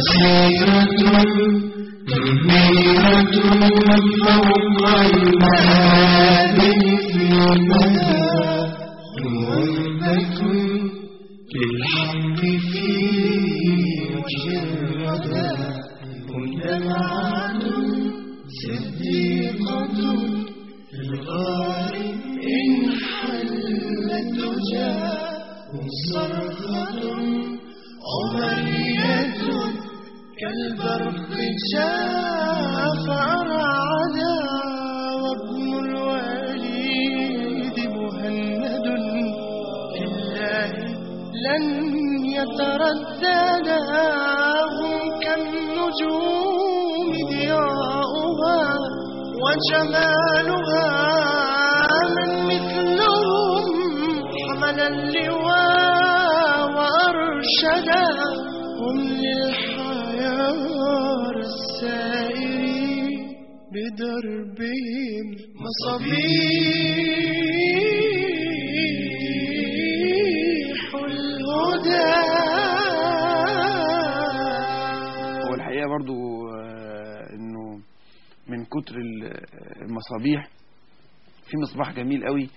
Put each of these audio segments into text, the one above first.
مسيرة كبيرة فوق المآذن في مدى موبة للحق في وجه الردى مجتمعة صديقة الغار إن حلت جاء صرخة عمرية كالبرق شاف أرعدا وابن الوليد مهند لله لن يترددا هم كالنجوم ضياؤها وجمالها من مثلهم حمل اللواء وأرشدا هم للحيار السائرين بدربهم مصابيح الهدى هو الحقيقة برضو آه، انه من كتر ال- المصابيح في مصباح جميل قوي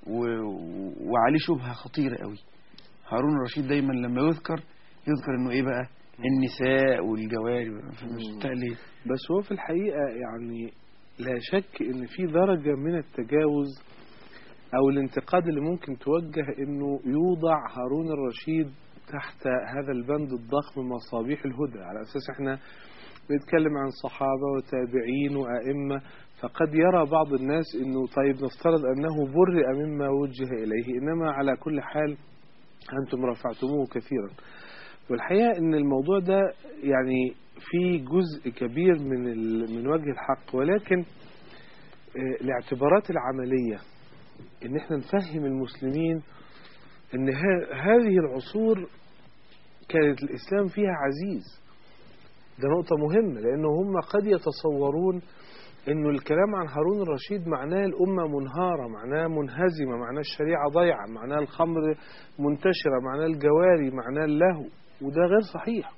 و- وعليه شبهة خطيرة قوي هارون الرشيد دايما لما يذكر يذكر انه ايه بقى النساء والجواري مش بالتالي بس هو في الحقيقة يعني لا شك ان في درجة من التجاوز او الانتقاد اللي ممكن توجه انه يوضع هارون الرشيد تحت هذا البند الضخم مصابيح الهدى على اساس احنا بنتكلم عن صحابة وتابعين وأئمة فقد يرى بعض الناس انه طيب نفترض انه برئ مما وجه اليه انما على كل حال انتم رفعتموه كثيرا والحقيقة ان الموضوع ده يعني في جزء كبير من ال- من وجه الحق ولكن آه، الاعتبارات العملية ان احنا نفهم المسلمين ان ها- هذه العصور كانت الاسلام فيها عزيز ده نقطة مهمة لانه هم قد يتصورون انه الكلام عن هارون الرشيد معناه الامة منهارة معناه منهزمة معناه الشريعة ضيعة معناه الخمر منتشرة معناه الجواري معناه اللهو وده غير صحيح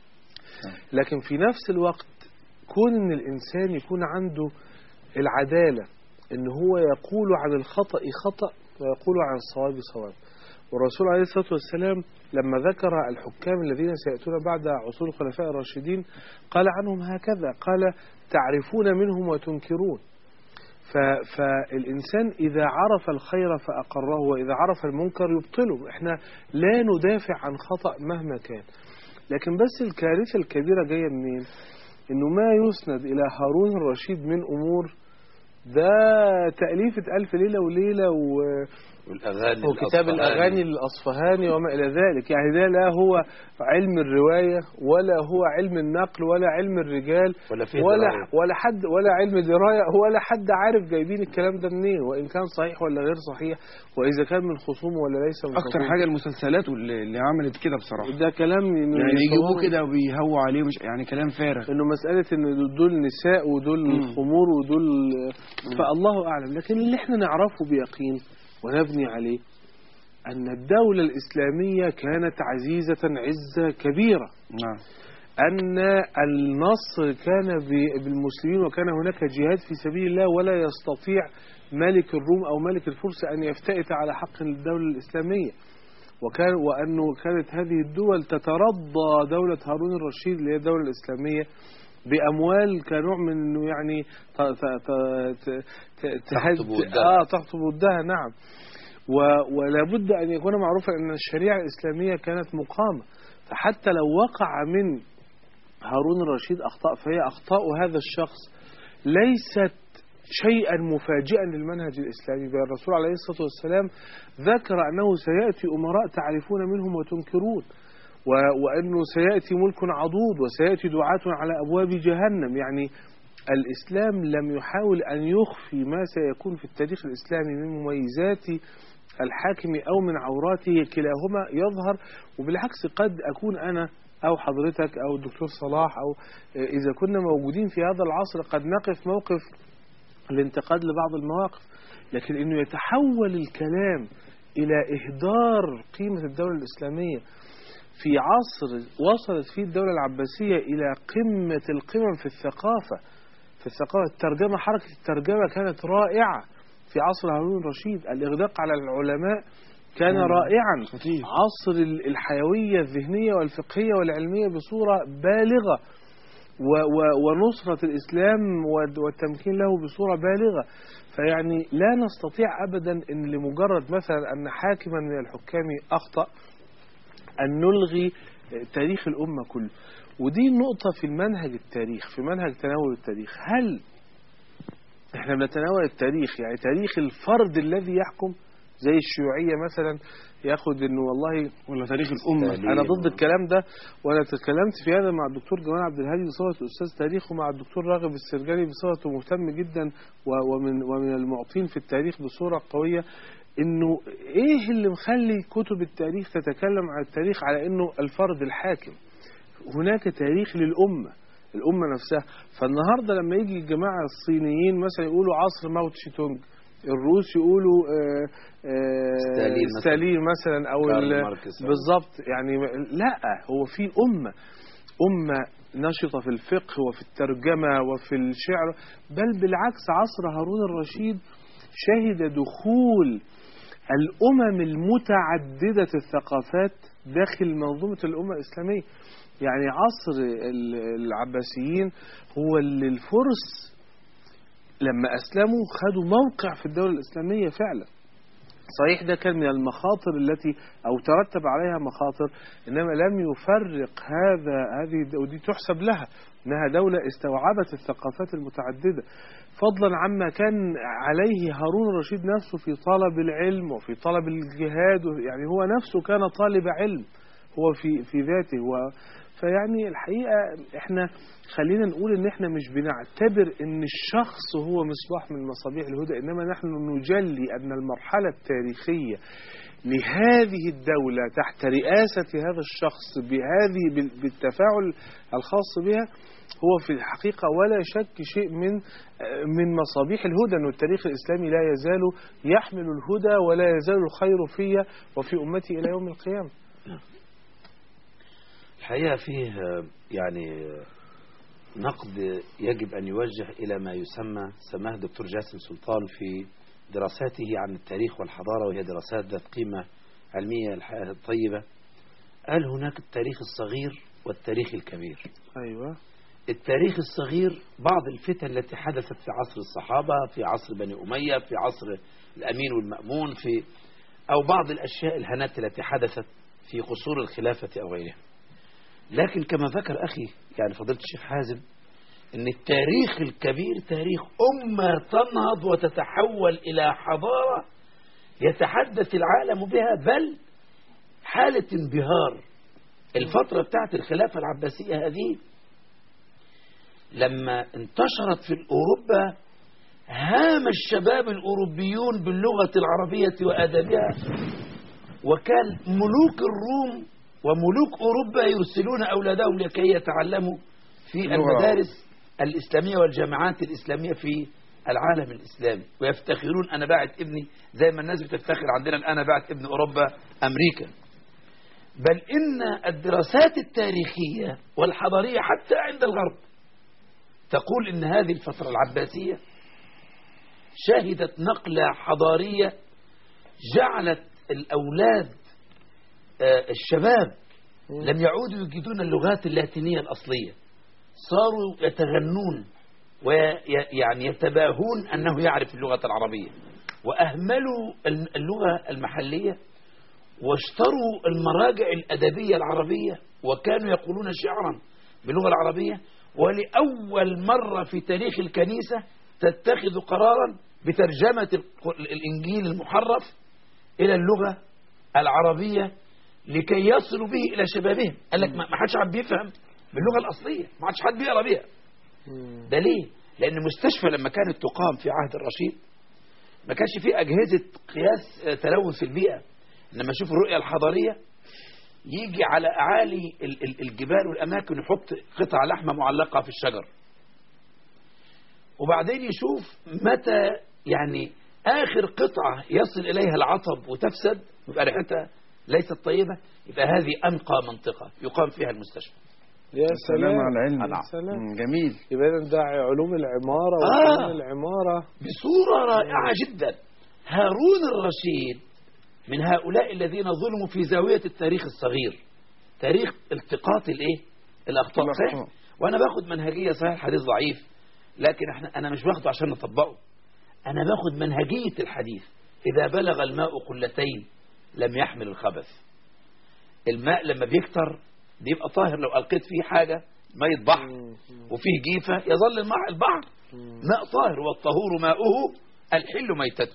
لكن في نفس الوقت كون ان الانسان يكون عنده العدالة ان هو يقول عن الخطأ خطأ ويقول عن الصواب صواب والرسول عليه الصلاة والسلام لما ذكر الحكام الذين سيأتون بعد عصور الخلفاء الراشدين قال عنهم هكذا قال تعرفون منهم وتنكرون ف- فالإنسان إذا عرف الخير فأقره وإذا عرف المنكر يبطله إحنا لا ندافع عن خطأ مهما كان لكن بس الكارثة الكبيرة جاية منين إنه ما يسند إلى هارون الرشيد من أمور ده تأليفة ألف ليلة وليلة و... والأغاني وكتاب الأصفهاني. الأغاني الأصفهاني وما إلى ذلك يعني ده لا هو علم الرواية ولا هو علم النقل ولا علم الرجال ولا فيه ولا دراية. ولا حد ولا علم دراية ولا حد عارف جايبين الكلام ده منين وإن كان صحيح ولا غير صحيح وإذا كان من خصوم ولا ليس من اكتر خصوم حاجة المسلسلات واللي اللي عملت كده بصراحة ده كلام إنه يعني يجيبوه يصوروا- كده وبيهووا عليه مش يعني كلام فارغ انه مسألة ان دول نساء ودول مم. خمور ودول فالله اعلم لكن اللي احنا نعرفه بيقين ونبني عليه ان الدولة الاسلامية كانت عزيزة عزة كبيرة نعم أن النصر كان ب- بالمسلمين وكان هناك جهاد في سبيل الله ولا يستطيع ملك الروم أو ملك الفرس أن يفتئت على حق الدولة الإسلامية وكان وأنه كانت هذه الدول تترضى دولة هارون الرشيد اللي هي الدولة الإسلامية بأموال كنوع من إنه يعني ت- ت- ت- ت- ت- تهد تخطب ودها. آه تخطب ودها نعم و- ولا بد أن يكون معروفا أن الشريعة الإسلامية كانت مقامة فحتى لو وقع من هارون الرشيد أخطاء فهي أخطاء هذا الشخص ليست شيئا مفاجئا للمنهج الإسلامي بل الرسول عليه الصلاة والسلام ذكر أنه سيأتي أمراء تعرفون منهم وتنكرون و- وأنه سيأتي ملك عضوض وسيأتي دعاة على أبواب جهنم يعني الإسلام لم يحاول أن يخفي ما سيكون في التاريخ الإسلامي من مميزات الحاكم أو من عوراته كلاهما يظهر وبالعكس قد أكون أنا أو حضرتك أو الدكتور صلاح أو إذا كنا موجودين في هذا العصر قد نقف موقف الانتقاد لبعض المواقف لكن أنه يتحول الكلام إلى إهدار قيمة الدولة الإسلامية في عصر وصلت فيه الدولة العباسية إلى قمة القمم في الثقافة في الثقافة الترجمة حركة الترجمة كانت رائعة في عصر هارون الرشيد الإغداق على العلماء كان مم. رائعا خطير. عصر ال- الحيوية الذهنية والفقهية والعلمية بصورة بالغة و- و- ونصرة الإسلام والد- والتمكين له بصورة بالغة فيعني لا نستطيع أبدا أن لمجرد مثلا أن حاكما من الحكام أخطأ أن نلغي تاريخ الأمة كله ودي نقطة في المنهج التاريخ في منهج تناول التاريخ هل احنا بنتناول التاريخ يعني تاريخ الفرد الذي يحكم زي الشيوعية مثلا ياخد انه والله ولا تاريخ الأمة تاريخ. انا ضد الكلام ده وانا تكلمت في هذا مع الدكتور جمال عبد الهادي بصفه استاذ تاريخ ومع الدكتور راغب السرجاني بصفته مهتم جدا و- ومن ومن المعطين في التاريخ بصوره قويه انه ايه اللي مخلي كتب التاريخ تتكلم عن التاريخ على انه الفرد الحاكم هناك تاريخ للامه الامه نفسها فالنهارده لما يجي الجماعه الصينيين مثلا يقولوا عصر ماو تشي تونج الروس يقولوا آه، آه، ستالين مثلاً. ستالين مثلا او كارل ال- ماركس أو- بالظبط يعني لا هو في أمة أمة نشطة في الفقه وفي الترجمة وفي الشعر بل بالعكس عصر هارون الرشيد شهد دخول الأمم المتعددة الثقافات داخل منظومة الأمة الإسلامية يعني عصر ال- العباسيين هو اللي الفرس لما أسلموا خدوا موقع في الدولة الإسلامية فعلا صحيح ده كان من المخاطر التي او ترتب عليها مخاطر انما لم يفرق هذا هذه ودي تحسب لها انها دوله استوعبت الثقافات المتعدده فضلا عما كان عليه هارون الرشيد نفسه في طلب العلم وفي طلب الجهاد يعني هو نفسه كان طالب علم هو في في ذاته و فيعني الحقيقه احنا خلينا نقول ان احنا مش بنعتبر ان الشخص هو مصباح من مصابيح الهدى انما نحن نجلي ان المرحله التاريخيه لهذه الدولة تحت رئاسة هذا الشخص بهذه بال- بالتفاعل الخاص بها هو في الحقيقة ولا شك شيء من من مصابيح الهدى أن التاريخ الإسلامي لا يزال يحمل الهدى ولا يزال الخير في وفي أمتي إلى يوم القيامة الحقيقة فيه آه، يعني آه، نقد يجب أن يوجه إلى ما يسمى سماه دكتور جاسم سلطان في دراساته عن التاريخ والحضارة وهي دراسات ذات قيمة علمية الحقيقة طيبة قال هناك التاريخ الصغير والتاريخ الكبير أيوة التاريخ الصغير بعض الفتن التي حدثت في عصر الصحابة في عصر بني أمية في عصر الأمين والمأمون في أو بعض الأشياء الهنات التي حدثت في قصور الخلافة أو غيرها لكن كما ذكر أخي يعني فضيلة الشيخ حازم أن التاريخ الكبير تاريخ أمة تنهض وتتحول إلى حضارة يتحدث العالم بها بل حالة انبهار الفترة بتاعت الخلافة العباسية هذه لما انتشرت في أوروبا هام الشباب الأوروبيون باللغة العربية وأدبها وكان ملوك الروم وملوك أوروبا يرسلون أولادهم لكي يتعلموا في اللغة المدارس الإسلامية والجامعات الإسلامية في العالم الإسلامي ويفتخرون أنا باعت ابني زي ما الناس بتفتخر عندنا الآن أنا باعت ابن أوروبا أمريكا بل إن الدراسات التاريخية والحضارية حتى عند الغرب تقول إن هذه الفترة العباسية شهدت نقلة حضارية جعلت الأولاد آه، الشباب لم يعودوا يجدون اللغات اللاتينية الأصلية صاروا يتغنون ويعني يتباهون أنه يعرف اللغة العربية وأهملوا اللغة المحلية واشتروا المراجع الأدبية العربية وكانوا يقولون شعرا باللغة العربية ولأول مرة في تاريخ الكنيسة تتخذ قرارا بترجمة الق- الإنجيل المحرف إلى اللغة العربية لكي يصلوا به إلى شبابهم قال لك ما ما حدش عم بيفهم باللغة الأصلية ما حدش حد بيقرأ بيها ده ليه؟ لأن المستشفى لما كانت تقام في عهد الرشيد ما كانش فيه أجهزة قياس آه، تلوث في البيئة إنما شوف الرؤية الحضارية يجي على أعالي ال- ال- الجبال والأماكن يحط قطع لحمة معلقة في الشجر وبعدين يشوف متى يعني آخر قطعة يصل إليها العطب وتفسد يبقى ريحتها ليست طيبة يبقى هذه أنقى منطقة يقام فيها المستشفى يا سلام سلام على العلم يا سلام مم، جميل يبقى إذن ده علوم العمارة آه. وفنون العمارة بصورة رائعة جدا هارون الرشيد من هؤلاء الذين ظلموا في زاوية التاريخ الصغير تاريخ التقاط الايه الاخطاء الأخطاء. صحيح وانا باخد منهجية صحيح الحديث ضعيف لكن احنا انا مش باخده عشان نطبقه انا باخد منهجية الحديث اذا بلغ الماء قلتين لم يحمل الخبث الماء لما بيكتر بيبقى طاهر لو القيت فيه حاجة مية بحر وفيه جيفة يظل الماء البحر ماء طاهر والطهور ماؤه الحل ميتته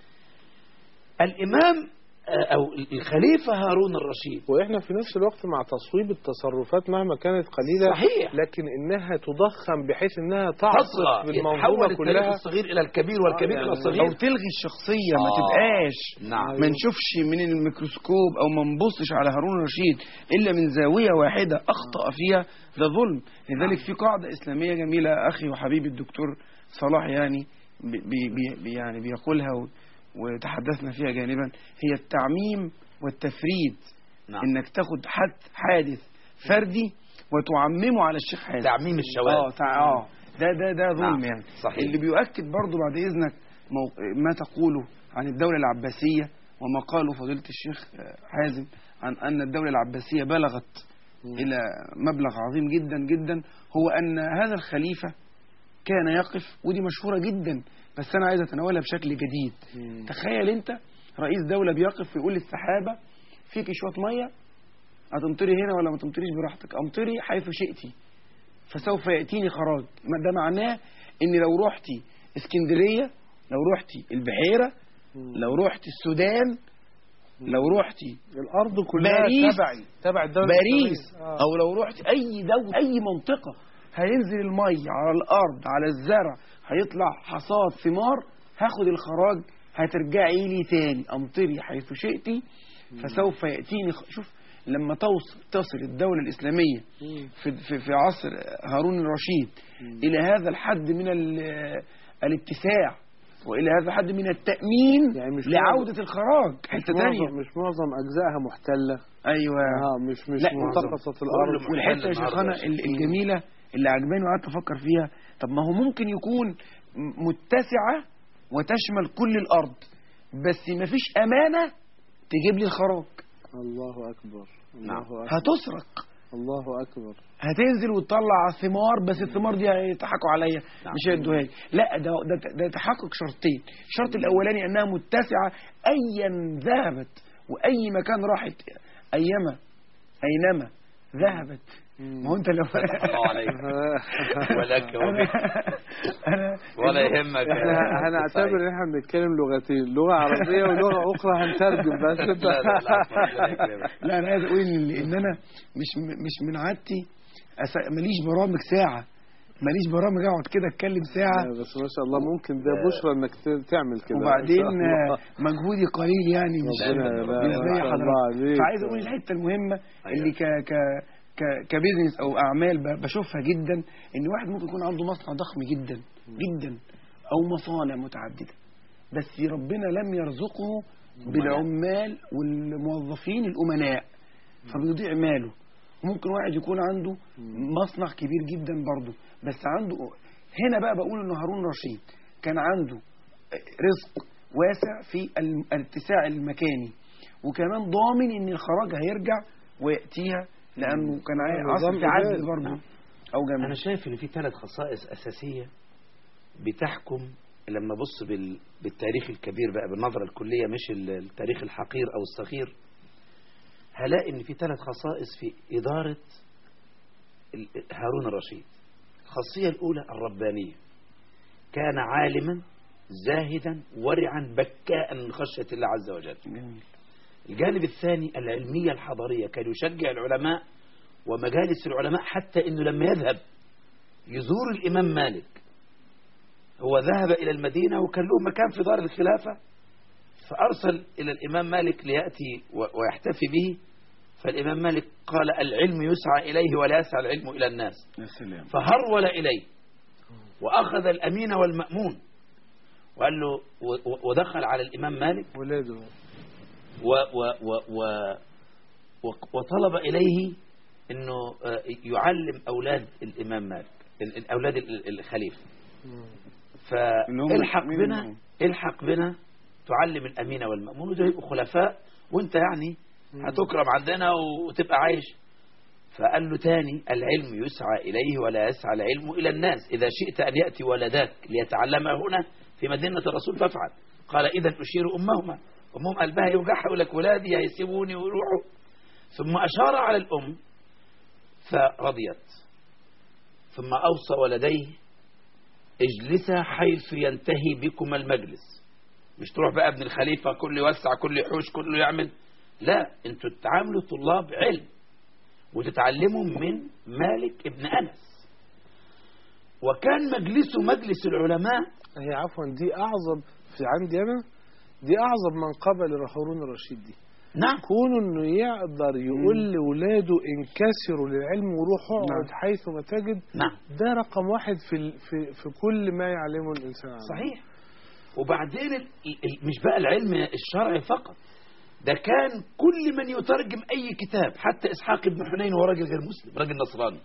الإمام آه، أو الخليفة هارون الرشيد واحنا في نفس الوقت مع تصويب التصرفات مهما كانت قليلة صحيح لكن انها تضخم بحيث انها تصغى تعصف يتحول بالمنظومة التاريخ كلها الصغير إلى الكبير والكبير آه، إلى يعني الصغير او تلغي الشخصيه ما آه. تبقاش نعم ما نشوفش من الميكروسكوب او ما نبصش على هارون الرشيد الا من زاويه واحده اخطا فيها ده ظلم لذلك في قاعده اسلاميه جميله اخي وحبيبي الدكتور صلاح يعني بي بي بي يعني بيقولها و- وتحدثنا فيها جانبا هي التعميم والتفريد نعم انك تاخد حد حادث فردي وتعممه على الشيخ حازم تعميم الشواذ اه تع... اه ده ده ده ظلم نعم، يعني صحيح. اللي بيؤكد برضو بعد اذنك مو... ما تقوله عن الدوله العباسيه وما قاله فضيله الشيخ آه، حازم عن ان الدوله العباسيه بلغت الى مبلغ عظيم جدا جدا هو ان هذا الخليفه كان يقف ودي مشهوره جدا بس انا عايز اتناولها بشكل جديد تخيل انت رئيس دوله بيقف ويقول للسحابه فيكي شويه ميه هتمطري هنا ولا ما تمطريش براحتك امطري حيث شئتي فسوف ياتيني خراج ما ده معناه ان لو رحتي اسكندريه لو رحتي البحيره لو رحتي السودان لو رحتي الارض كلها باريس. تبعي تبع الدولة باريس الإسلامية. آه. او لو رحت اي دولة اي منطقة هينزل المي على الارض على الزرع هيطلع حصاد ثمار هاخد الخراج هترجعي لي تاني امطري حيث شئتي فسوف ياتيني خ... شوف لما توصل تصل الدولة الإسلامية مم. في, في, في عصر هارون الرشيد إلى هذا الحد من ال- الاتساع وإلى هذا الحد من التأمين يعني مش لعودة الخراج مش حتة تانية معظم مش معظم اجزائها محتله أيوة اه مش مش لا، منتقصه كل الارض محتل والحته يا النهاردة شيخنا يا ال- شيخ. الجميله اللي عجباني وقعدت افكر فيها طب ما هو ممكن يكون م- متسعه وتشمل كل الارض بس ما فيش امانه تجيب لي الخراج الله اكبر الله نعم. اكبر هتسرق الله اكبر هتنزل وتطلع ثمار بس الثمار دي هيضحكوا عليا نعم. مش هيدوها لي لا ده ده ده تحقق شرطين الشرط الاولاني انها متسعه ايا ذهبت واي مكان راحت ايما اينما ذهبت ما هو انت لو فتح الله عليك ولك وبك انا ولا يهمك احنا هنعتبر ان احنا بنتكلم لغتين لغه عربيه ولغه اخرى هنترجم بس انت لا لا لا ربنا يكرمك. لا انا عايز اقول ان ان انا مش مش من عادتي أس- ماليش برامج ساعه ماليش برامج اقعد كده اتكلم ساعه بس ما شاء الله ممكن ده بشرى انك ت- تعمل كده وبعدين إن شاء الله. آه، مجهودي قليل يعني مش ربنا مش يبارك. زي ما شاء الله حضرتك عليك. فعايز اقول الحته المهمه اللي ك ك ك كبزنس او اعمال ب- بشوفها جدا ان واحد ممكن يكون عنده مصنع ضخم جدا جدا او مصانع متعدده بس ربنا لم يرزقه بالعمال والموظفين الامناء فبيضيع ماله وممكن واحد يكون عنده مصنع كبير جدا برضه بس عنده هنا بقى بقول ان هارون رشيد كان عنده رزق واسع في ال- الاتساع المكاني وكمان ضامن ان الخراج هيرجع وياتيها لانه كان عاي- عصر نظام في عدل إداري. برضه او جميل أنا شايف إن في ثلاث خصائص أساسية بتحكم لما أبص بال... بالتاريخ الكبير بقى بالنظرة الكلية مش ال- التاريخ الحقير أو الصغير هلاقي إن في ثلاث خصائص في إدارة ال- هارون الرشيد الخاصية الأولى الربانية كان عالما زاهدا ورعا بكاء من خشية الله عز وجل جميل الجانب الثاني العلمية الحضارية كان يشجع العلماء ومجالس العلماء حتى أنه لما يذهب يزور الإمام مالك هو ذهب إلى المدينة وكان له مكان في دار الخلافة فأرسل إلى الإمام مالك ليأتي و- ويحتفي به فالإمام مالك قال العلم يسعى إليه ولا يسعى العلم إلى الناس يا سلام فهرول إليه وأخذ الأمين والمأمون وقال له و- و- ودخل على الإمام مالك ولاده و و و و و- وطلب إليه أنه آه، يعلم أولاد الإمام مالك ال- ال- أولاد ال- ال- الخليفة اللي هم فالحق مين بنا هم؟ الحق بنا تعلم الأمين والمأمون ودول يبقوا خلفاء وانت يعني هتكرم عندنا وتبقى عايش فقال له تاني العلم يسعى إليه ولا يسعى العلم إلى الناس إذا شئت أن يأتي ولداك ليتعلم هنا في مدينة الرسول فافعل قال إذا أشير أمهما أمهم قلبها يوجعها يقول لك ولادي هيسيبوني ويروحوا ثم أشار على الأم فرضيت ثم أوصى ولديه اجلسا حيث ينتهي بكم المجلس مش تروح بقى ابن الخليفة كل يوسع كل يحوش كله يعمل لا انتوا تتعاملوا طلاب علم وتتعلموا من مالك ابن أنس وكان مجلسه مجلس العلماء هي عفوا دي اعظم في عندي انا دي اعظم منقبه لهارون الرشيد دي نعم كونه انه يقدر يقول لاولاده انكسروا للعلم وروحوا اقعد نعم. حيث ما تجد نعم ده رقم واحد في ال- في في كل ما يعلمه الانسان عنه. صحيح وبعدين ال- ال- مش بقى العلم الشرعي فقط ده كان كل من يترجم أي كتاب حتى إسحاق بن حنين هو راجل غير مسلم راجل نصراني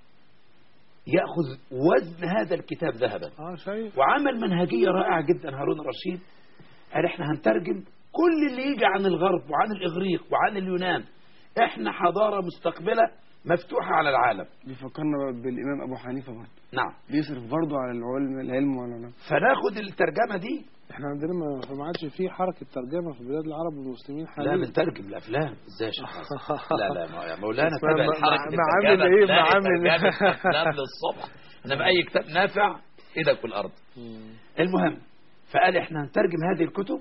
يأخذ وزن هذا الكتاب ذهبا اه شايف وعمل منهجية رائعة جدا هارون الرشيد قال احنا هنترجم كل اللي يجي عن الغرب وعن الإغريق وعن اليونان احنا حضارة مستقبلة مفتوحة على العالم بيفكرنا بالإمام أبو حنيفة برضه نعم بيصرف برضه على العلم العلم والعلماء فناخد الترجمة دي احنا عندنا ما ما عادش في حركه ترجمه في بلاد العرب والمسلمين لا حاليا بنترجم الافلام ازاي يا شيخ حسن؟ لا لا ما- يا مولانا اسمها تابع مع- الحركه معامل الترجمة، ايه؟ تلاقي معامل. ترجمة افلام للصبح انما اي كتاب نافع ايدك في الارض المهم فقال احنا هنترجم هذه الكتب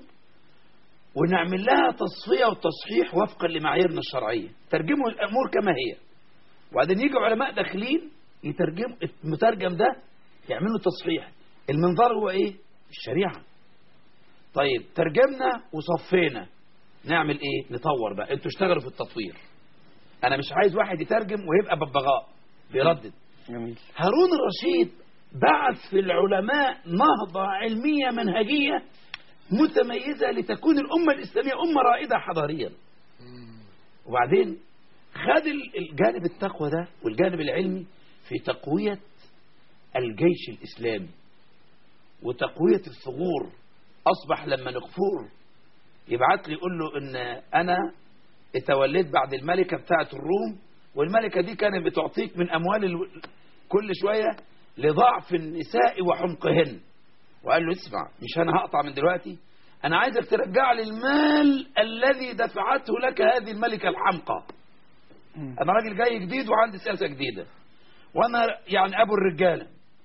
ونعمل لها تصفيه وتصحيح وفقا لمعاييرنا الشرعيه ترجموا الامور كما هي وبعدين يجوا علماء داخلين يترجموا المترجم ده يعملوا تصحيح المنظار هو ايه الشريعه طيب ترجمنا وصفينا نعمل ايه نطور بقى انتوا اشتغلوا في التطوير انا مش عايز واحد يترجم ويبقى ببغاء بيردد جميل هارون الرشيد بعث في العلماء نهضة علمية منهجية متميزة لتكون الأمة الإسلامية أمة رائدة حضاريا وبعدين خد ال- الجانب التقوى ده والجانب العلمي في تقوية الجيش الإسلامي وتقوية الثغور أصبح لما نغفور يبعت لي يقول له إن أنا اتوليت بعد الملكة بتاعة الروم والملكة دي كانت بتعطيك من أموال ال... كل شوية لضعف النساء وحمقهن وقال له اسمع مش أنا هقطع من دلوقتي أنا عايزك ترجع لي المال الذي دفعته لك هذه الملكة الحمقى أنا راجل جاي جديد وعندي سياسة جديدة وأنا يعني أبو الرجالة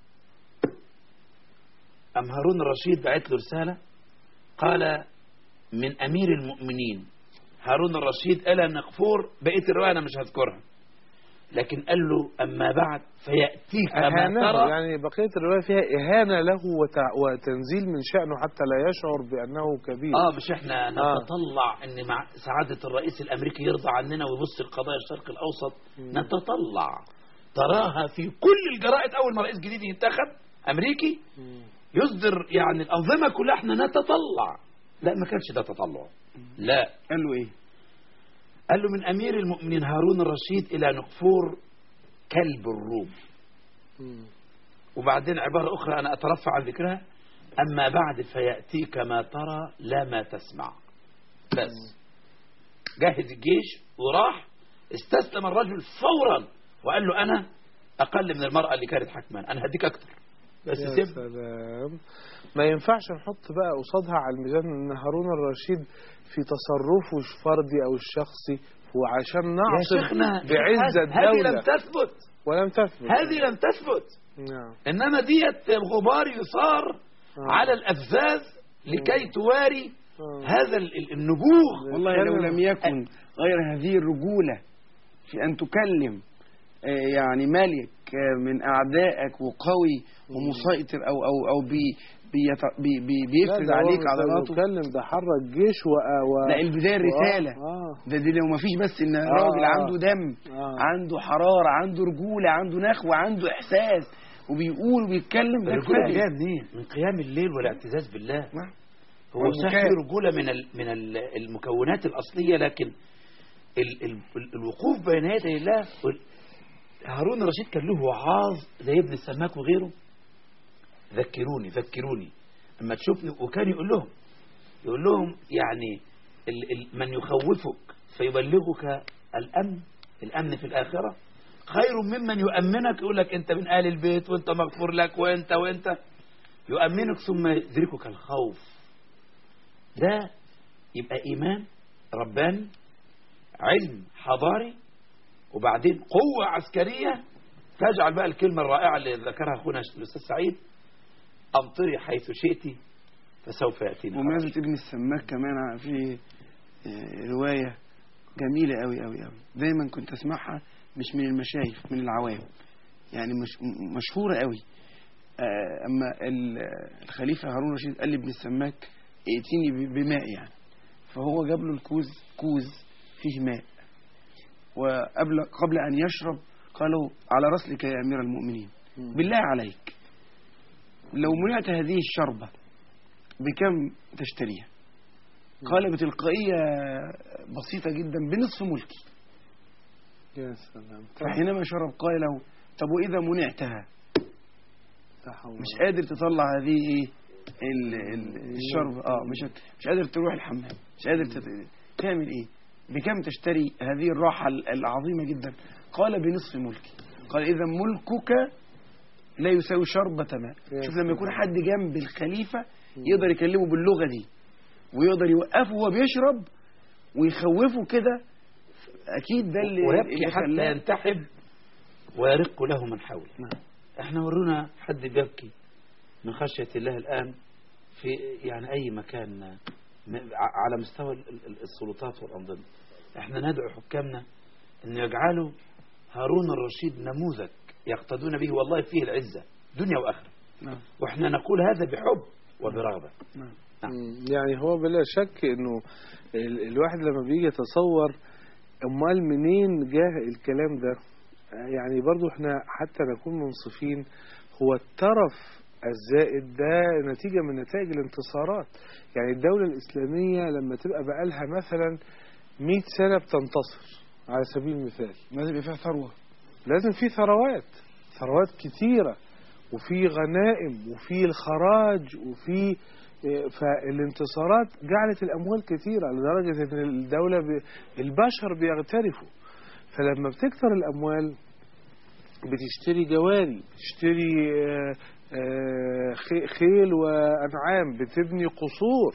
أم هارون الرشيد بعت له رسالة قال من أمير المؤمنين هارون الرشيد إلى نقفور بقية الرواية أنا مش هذكرها لكن قال له أما بعد فيأتيك ما أهانه ترى يعني بقية الرواية فيها إهانة له وتع... وتنزيل من شأنه حتى لا يشعر بأنه كبير اه مش احنا نتطلع ان مع سعادة الرئيس الامريكي يرضى عننا ويبص لقضايا الشرق الاوسط نتطلع تراها في كل الجرائد اول ما رئيس جديد ينتخب امريكي يصدر يعني الانظمة كلها احنا نتطلع لا ما كانش ده تطلع لا قال له إيه؟ قال له من امير المؤمنين هارون الرشيد الى نقفور كلب الروم مم. وبعدين عبارة أخرى أنا أترفع عن ذكرها أما بعد فيأتيك ما ترى لا ما تسمع بس جهز الجيش وراح استسلم الرجل فورا وقال له أنا أقل من المرأة اللي كانت حكمان أنا هديك أكتر بس يا سيب سلام ما ينفعش نحط بقى قصادها على الميزان ان هارون الرشيد في تصرفه الفردي او الشخصي وعشان يا نعصر شيخنا بعزة هذه لم الدولة تثبت ولم تثبت هذه لم تثبت نعم إنما ديت غبار يثار آه. على الأفزاز لكي تواري آه. هذا ال- ال- النبوغ والله لو فعلا. لم يكن غير هذه الرجولة في أن تكلم آه، يعني ملك آه، من أعدائك وقوي ومسيطر أو أو أو بي بيت- بي بي بيفرض لا، ده هو عليك مش عضلاته بيتكلم ده حرك جيش و, و... لا البداية الرسالة اه ده دي لو ما فيش بس ان الراجل آه. عنده دم آه. عنده حرارة عنده رجولة عنده نخوة عنده إحساس وبيقول وبيتكلم ده الرجولة دي كفاية جايه منين؟ من قيام الليل والاعتزاز بالله نعم. هو والبكاء. صحيح رجولة من ال- من ال- المكونات الأصلية لكن ال ال ال الوقوف بين يدي الله وال- هارون الرشيد كان له وعاظ زي ابن السماك وغيره ذكروني ذكروني اما تشوفني وكان يقول لهم يقول لهم يعني ال ال من يخوفك فيبلغك الأمن الأمن في الآخرة خير ممن يؤمنك يقول لك أنت من آل البيت وأنت مغفور لك وأنت وأنت يؤمنك ثم يدركك الخوف ده يبقى إيمان رباني علم حضاري وبعدين قوة عسكرية تجعل بقى الكلمة الرائعة اللي ذكرها أخونا الأستاذ سعيد أمطري حيث شئت فسوف يأتينا ومناسبة ابن السماك كمان في آه، رواية جميلة قوي قوي قوي دايما كنت اسمعها مش من المشايخ من العوام يعني مش م- مشهورة قوي آه، اما ال- الخليفة هارون الرشيد قال لابن السماك ائتيني ب- بماء يعني فهو جاب له الكوز كوز فيه ماء وقبل قبل ان يشرب قالوا على رسلك يا امير المؤمنين بالله عليك لو منعت هذه الشربة بكم تشتريها قال بتلقائية بسيطة جدا بنصف ملكي يا سلام فحينما شرب قال له طب وإذا منعتها تحول. مش قادر تطلع هذه ايه ال- ال- الشرب اه مش مش قادر تروح الحمام مش قادر تت- تعمل ايه بكم تشتري هذه الراحة ال- العظيمة جدا قال بنصف ملكي قال إذا ملكك لا يساوي شربة ماء يا شوف لما يكون سلام. حد جنب الخليفة يقدر يكلمه باللغة دي ويقدر يوقفه وهو بيشرب ويخوفه كده أكيد ده اللي ويبكي اللي حتى خلاه ينتحب ويرق له من حوله نعم. احنا ورونا حد بيبكي من خشية الله الآن في يعني أي مكان م- ع- على مستوى ال- ال- السلطات والأنظمة احنا ندعو حكامنا أن يجعلوا هارون الرشيد نموذج يقتدون به والله فيه العزة دنيا وآخرة نعم واحنا نقول هذا بحب وبرغبة نعم مم. يعني هو بلا شك انه ال- الواحد لما بيجي يتصور امال منين جاء الكلام ده يعني برضو احنا حتى نكون منصفين هو الترف الزائد ده نتيجة من نتائج الانتصارات يعني الدولة الإسلامية لما تبقى بقالها مثلا 100 سنة بتنتصر على سبيل المثال لازم يبقى فيها ثروة لازم في ثروات ثروات كتيرة وفي غنائم وفي الخراج وفي إيه، فالانتصارات جعلت الأموال كتيرة لدرجة أن الدولة ب... البشر بيغترفوا فلما بتكتر الأموال بتشتري جواري بتشتري آه، آه، خي- خيل وأنعام بتبني قصور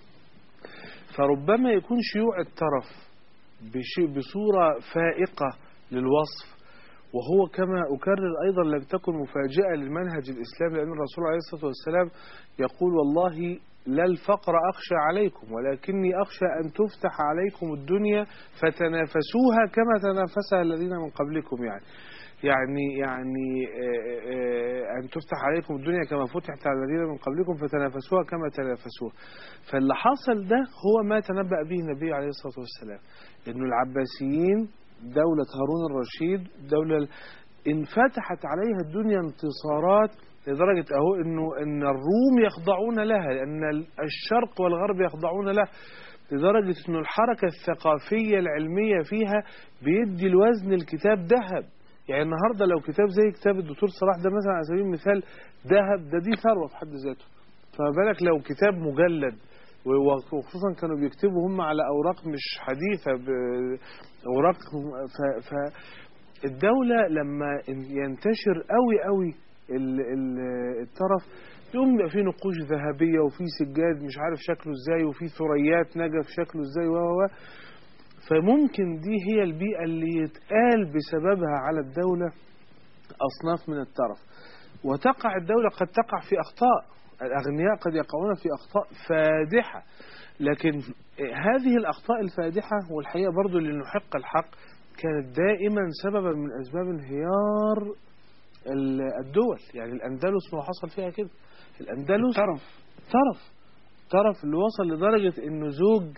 فربما يكون شيوع الترف بشيء بصورة فائقة للوصف وهو كما أكرر أيضا لم تكن مفاجئة للمنهج الإسلامي لأن الرسول عليه الصلاة والسلام يقول والله لا الفقر أخشى عليكم ولكني أخشى أن تفتح عليكم الدنيا فتنافسوها كما تنافسها الذين من قبلكم يعني يعني يعني آه، آه، أن تفتح عليكم الدنيا كما فتحت على الذين من قبلكم فتنافسوها كما تنافسوها فاللي حصل ده هو ما تنبأ به النبي عليه الصلاة والسلام إنه العباسيين دولة هارون الرشيد دولة انفتحت عليها الدنيا انتصارات لدرجة أهو إنه إن الروم يخضعون لها لأن الشرق والغرب يخضعون لها لدرجة إنه الحركة الثقافية العلمية فيها بيدي الوزن الكتاب ذهب يعني النهارده لو كتاب زي كتاب الدكتور صلاح ده مثلا على سبيل المثال ذهب ده دي ثروة في حد ذاته فما بالك لو كتاب مجلد وخصوصا كانوا بيكتبوا هم على أوراق مش حديثة ب- أوراق ف, ف الدولة لما ينتشر قوي قوي ال- ال- الطرف يقوم يبقى فيه نقوش ذهبية وفي سجاد مش عارف شكله ازاي وفي ثريات نجف شكله ازاي و و و. فممكن دي هي البيئة اللي يتقال بسببها على الدولة أصناف من الترف وتقع الدولة قد تقع في أخطاء الأغنياء قد يقعون في أخطاء فادحة لكن هذه الأخطاء الفادحة والحقيقة برضو لنحق الحق كانت دائما سببا من أسباب انهيار ال- الدول يعني الأندلس ما حصل فيها كده الأندلس طرف طرف طرف اللي وصل لدرجة انه زوج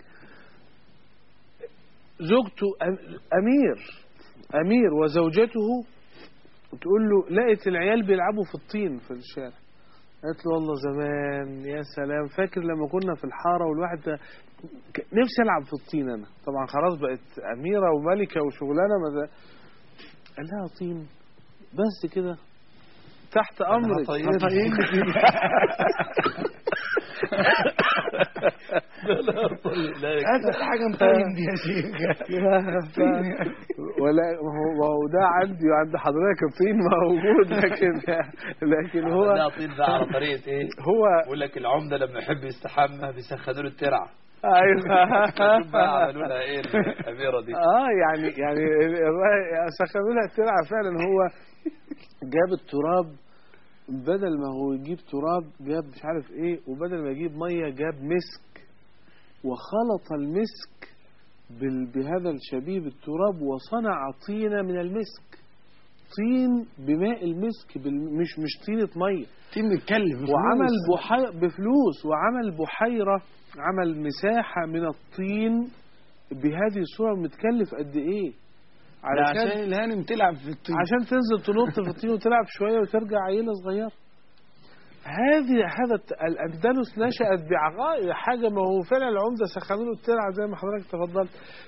زوجته أم- امير امير وزوجته تقول له لقيت العيال بيلعبوا في الطين في الشارع قالت له والله زمان يا سلام فاكر لما كنا في الحاره والواحد ده- ك- نفسي العب في الطين انا طبعا خلاص بقت اميره وملكه وشغلانه ما ده- قال لها طين بس كده تحت امرك هطينك. لا اسهل حاجه نطين دي يا شيخ ولا ما هو ما هو ده عندي وعند حضرتك الطين موجود لكن لكن هو لا طين ده على طريقه ايه هو بيقول لك العمده لما يحب يستحمى بيسخنوا له الترعه ايوه شوف بقى عملوا لها ايه الاميره دي اه يعني يعني سخنوا لها الترعه فعلا هو جاب التراب بدل ما هو يجيب تراب جاب مش عارف ايه وبدل ما يجيب ميه جاب مسك وخلط المسك بال- بهذا الشبيب التراب وصنع طينه من المسك طين بماء المسك بال- مش مش طينه ميه تيم متكلف وعمل بحيرة بفلوس وعمل بحيرة عمل مساحة من الطين بهذه الصورة متكلف قد ايه علشان علشان الهانم تلعب في الطين عشان تنزل تنط في الطين وتلعب شوية وترجع عيلة صغيرة هذه هذا الت- الأندلس نشأت بعقائد حاجة ما هو فعلا العمدة سخنوا له الترعة زي ما حضرتك تفضلت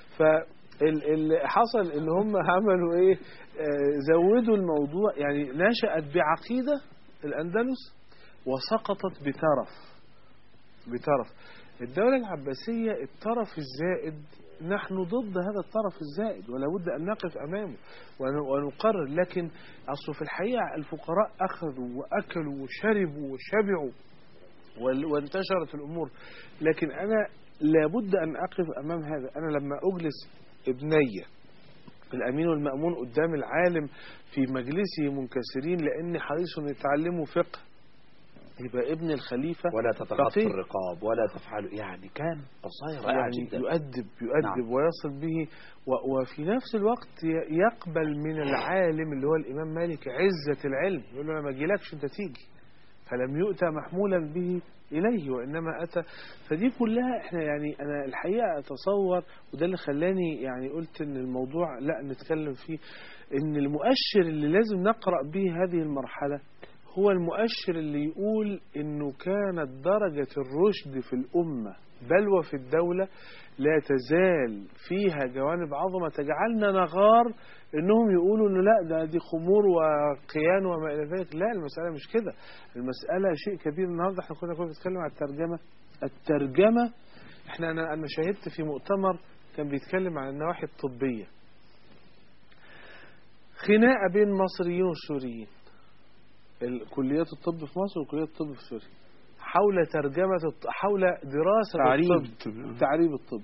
فاللي حصل ان هم عملوا ايه آه، زودوا الموضوع يعني نشأت بعقيدة الأندلس وسقطت بترف بترف الدولة العباسية الطرف الزائد نحن ضد هذا الطرف الزائد ولا بد أن نقف أمامه ون- ونقرر لكن أصل في الحقيقة الفقراء أخذوا وأكلوا وشربوا وشبعوا وال- وانتشرت الأمور لكن أنا لابد أن أقف أمام هذا أنا لما أجلس ابني الأمين والمأمون قدام العالم في مجلسه منكسرين لأن حريص أن يتعلموا فقه يبقى ابن الخليفة ولا تتخطى فقيه. الرقاب ولا تفعلوا يعني كان قصير رائع يعني جدا يؤدب يؤدب نعم. ويصل به و- وفي نفس الوقت ي- يقبل من العالم اللي هو الإمام مالك عزة العلم يقول له أنا ما أجيلكش أنت تيجي فلم يؤتى محمولا به إليه وإنما أتى فدي كلها إحنا يعني أنا الحقيقة أتصور وده اللي خلاني يعني قلت إن الموضوع لا نتكلم فيه إن المؤشر اللي لازم نقرأ به هذه المرحلة هو المؤشر اللي يقول إنه كانت درجة الرشد في الأمة بل وفي الدولة لا تزال فيها جوانب عظمة تجعلنا نغار انهم يقولوا انه لا ده دي خمور وقيان وما الى ذلك لا المسألة مش كده المسألة شيء كبير النهارده احنا كنا كنا بنتكلم عن الترجمة الترجمة احنا انا انا شاهدت في مؤتمر كان بيتكلم عن النواحي الطبية خناقة بين مصريين وسوريين ال- كليات الطب في مصر وكليات الطب في سوريا حول ترجمة الط- حول دراسة تعريب الطب الطب. تعريب الطب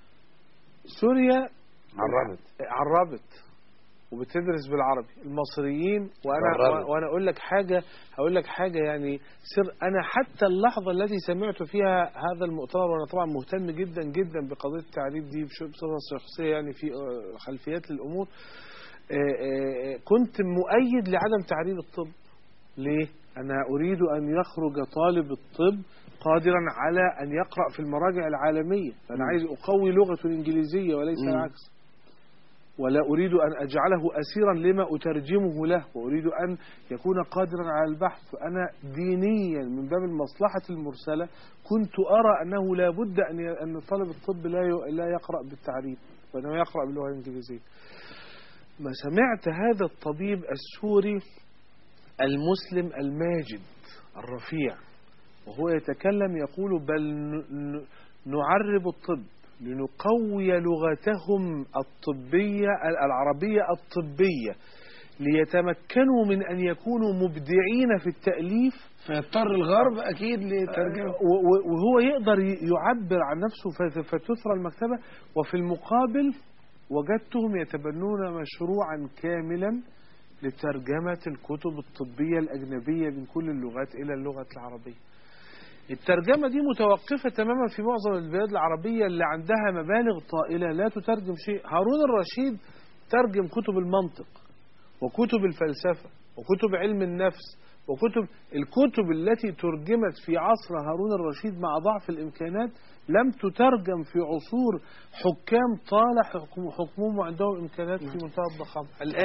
سوريا عربت عربت وبتدرس بالعربي المصريين وانا جربت. وانا اقول لك حاجه هقول لك حاجه يعني سر انا حتى اللحظه التي سمعت فيها هذا المؤتمر وانا طبعا مهتم جدا جدا بقضيه التعريب دي بش- بصفه شخصيه يعني في آه، خلفيات الامور آه، آه، كنت مؤيد لعدم تعريب الطب ليه؟ أنا أريد أن يخرج طالب الطب قادرا على أن يقرأ في المراجع العالمية أنا عايز أقوي لغته الإنجليزية وليس مم. العكس ولا أريد أن أجعله أسيرا لما أترجمه له وأريد أن يكون قادرا على البحث فأنا دينيا من باب المصلحة المرسلة كنت أرى أنه لا بد أن ي- أن طالب الطب لا ي- لا يقرأ بالتعريب وإنما يقرأ باللغة الإنجليزية ما سمعت هذا الطبيب السوري المسلم الماجد الرفيع وهو يتكلم يقول بل ن- ن- نعرب الطب لنقوي لغتهم الطبية العربية الطبية ليتمكنوا من أن يكونوا مبدعين في التأليف فيضطر الغرب اكيد لترجمه و- و- وهو يقدر ي- يعبر عن نفسه فت- فتثرى المكتبة وفي المقابل وجدتهم يتبنون مشروعا كاملا لترجمة الكتب الطبية الأجنبية من كل اللغات إلى اللغة العربية الترجمة دي متوقفة تماما في معظم البلاد العربية اللي عندها مبالغ طائلة لا تترجم شيء هارون الرشيد ترجم كتب المنطق وكتب الفلسفة وكتب علم النفس وكتب الكتب التي ترجمت في عصر هارون الرشيد مع ضعف الإمكانات لم تترجم في عصور حكام طال حكم حكمهم وعندهم إمكانات في منتهى الضخامة الآن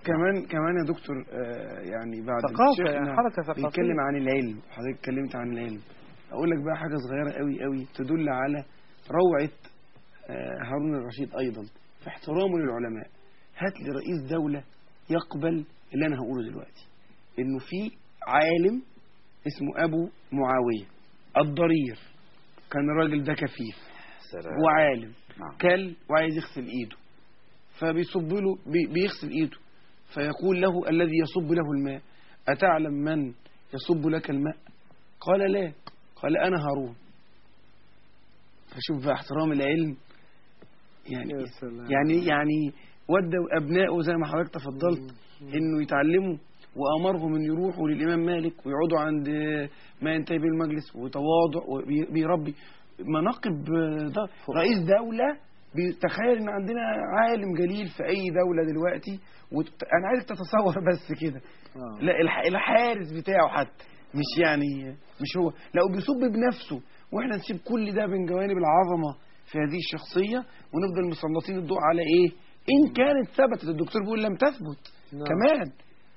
كمان كمان يا دكتور آه، يعني بعد ثقافة، شيخنا يعني حركة ثقافية. بيتكلم عن العلم حضرتك اتكلمت عن العلم اقول لك بقى حاجه صغيره قوي قوي تدل على روعه آه، هارون الرشيد ايضا في احترامه للعلماء هات لي رئيس دوله يقبل اللي انا هقوله دلوقتي انه في عالم اسمه ابو معاويه الضرير كان الراجل ده كفيف سلام وعالم نعم. كل وعايز يغسل ايده فبيصب له بي- بيغسل ايده فيقول له الذي يصب له الماء أتعلم من يصب لك الماء قال لا قال أنا هارون فشوف بقى احترام العلم يعني يا سلام. يعني يعني ودوا أبنائه زي ما حضرتك تفضلت إنه يتعلموا وأمرهم إن يروحوا للإمام مالك ويقعدوا عند ما ينتهي به المجلس وتواضع وبيربي مناقب ده رئيس دولة بيتخيل إن عندنا عالم جليل في أي دولة دلوقتي وت... أنا عايزك تتصور بس كده آه. لا الح... الحارس بتاعه حتى مش يعني مش هو لو بيصب بنفسه واحنا نسيب كل ده من جوانب العظمه في هذه الشخصيه ونفضل مسلطين الضوء على ايه ان كانت ثبتت الدكتور بيقول لم تثبت نعم. كمان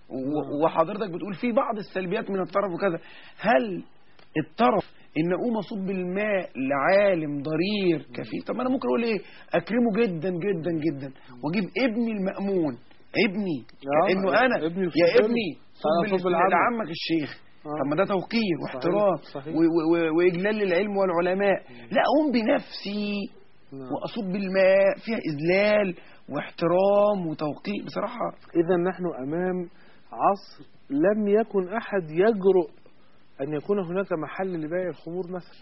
و- وحضرتك بتقول في بعض السلبيات من الطرف وكذا هل الطرف ان اقوم اصب الماء لعالم ضرير كفيل طب ما انا ممكن اقول ايه اكرمه جدا جدا جدا واجيب ابني المامون ابني آه، كانه انا ابني يا يفضله. ابني أنا صب أصب ل- لعمك. لعمك الشيخ آه. طب ما ده توقير واحترام صحيح. و- و- و- واجلال للعلم والعلماء لا اقوم بنفسي نعم. واصب الماء فيها اذلال واحترام وتوقير بصراحه إذا نحن أمام عصر لم يكن أحد يجرؤ أن يكون هناك محل لبيع الخمور مثلا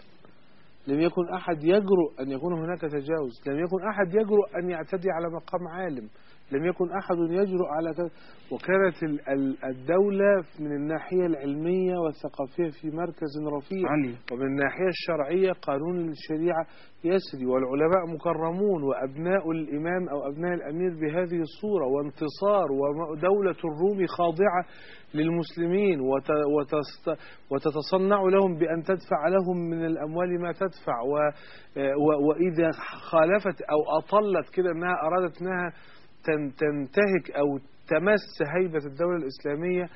لم يكن أحد يجرؤ أن يكون هناك تجاوز لم يكن أحد يجرؤ أن يعتدي على مقام عالم لم يكن أحد يجرؤ على كذا وكانت ال- ال- الدولة من الناحية العلمية والثقافية في مركز رفيع علي ومن الناحية الشرعية قانون الشريعة يسري والعلماء مكرمون وأبناء الإمام أو أبناء الأمير بهذه الصورة وانتصار ودولة الروم خاضعة للمسلمين وت- وتست- وتتصنع لهم بأن تدفع لهم من الأموال ما تدفع و و- وإذا خالفت أو أطلت كده أنها أرادت أنها تن- تنتهك أو تمس هيبة الدولة الإسلامية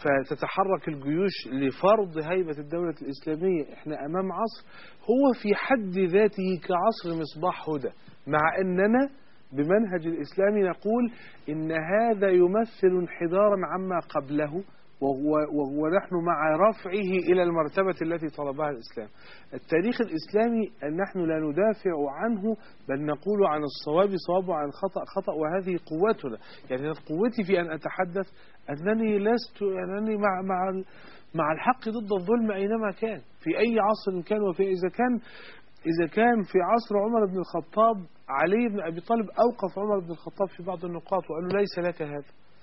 فتتحرك الجيوش لفرض هيبة الدولة الإسلامية احنا أمام عصر هو في حد ذاته كعصر مصباح هدى مع أننا بمنهج الإسلام نقول إن هذا يمثل انحدارا عما قبله وهو وهو ونحن مع رفعه إلى المرتبة التي طلبها الإسلام التاريخ الإسلامي أن نحن لا ندافع عنه بل نقول عن الصواب صواب وعن الخطأ خطأ وهذه قوتنا يعني قوتي في أن أتحدث أنني لست أنني مع مع ال- مع الحق ضد الظلم أينما كان في أي عصر كان وفي إذا كان إذا كان في عصر عمر بن الخطاب علي بن أبي طالب أوقف عمر بن الخطاب في بعض النقاط وقال له ليس لك هذا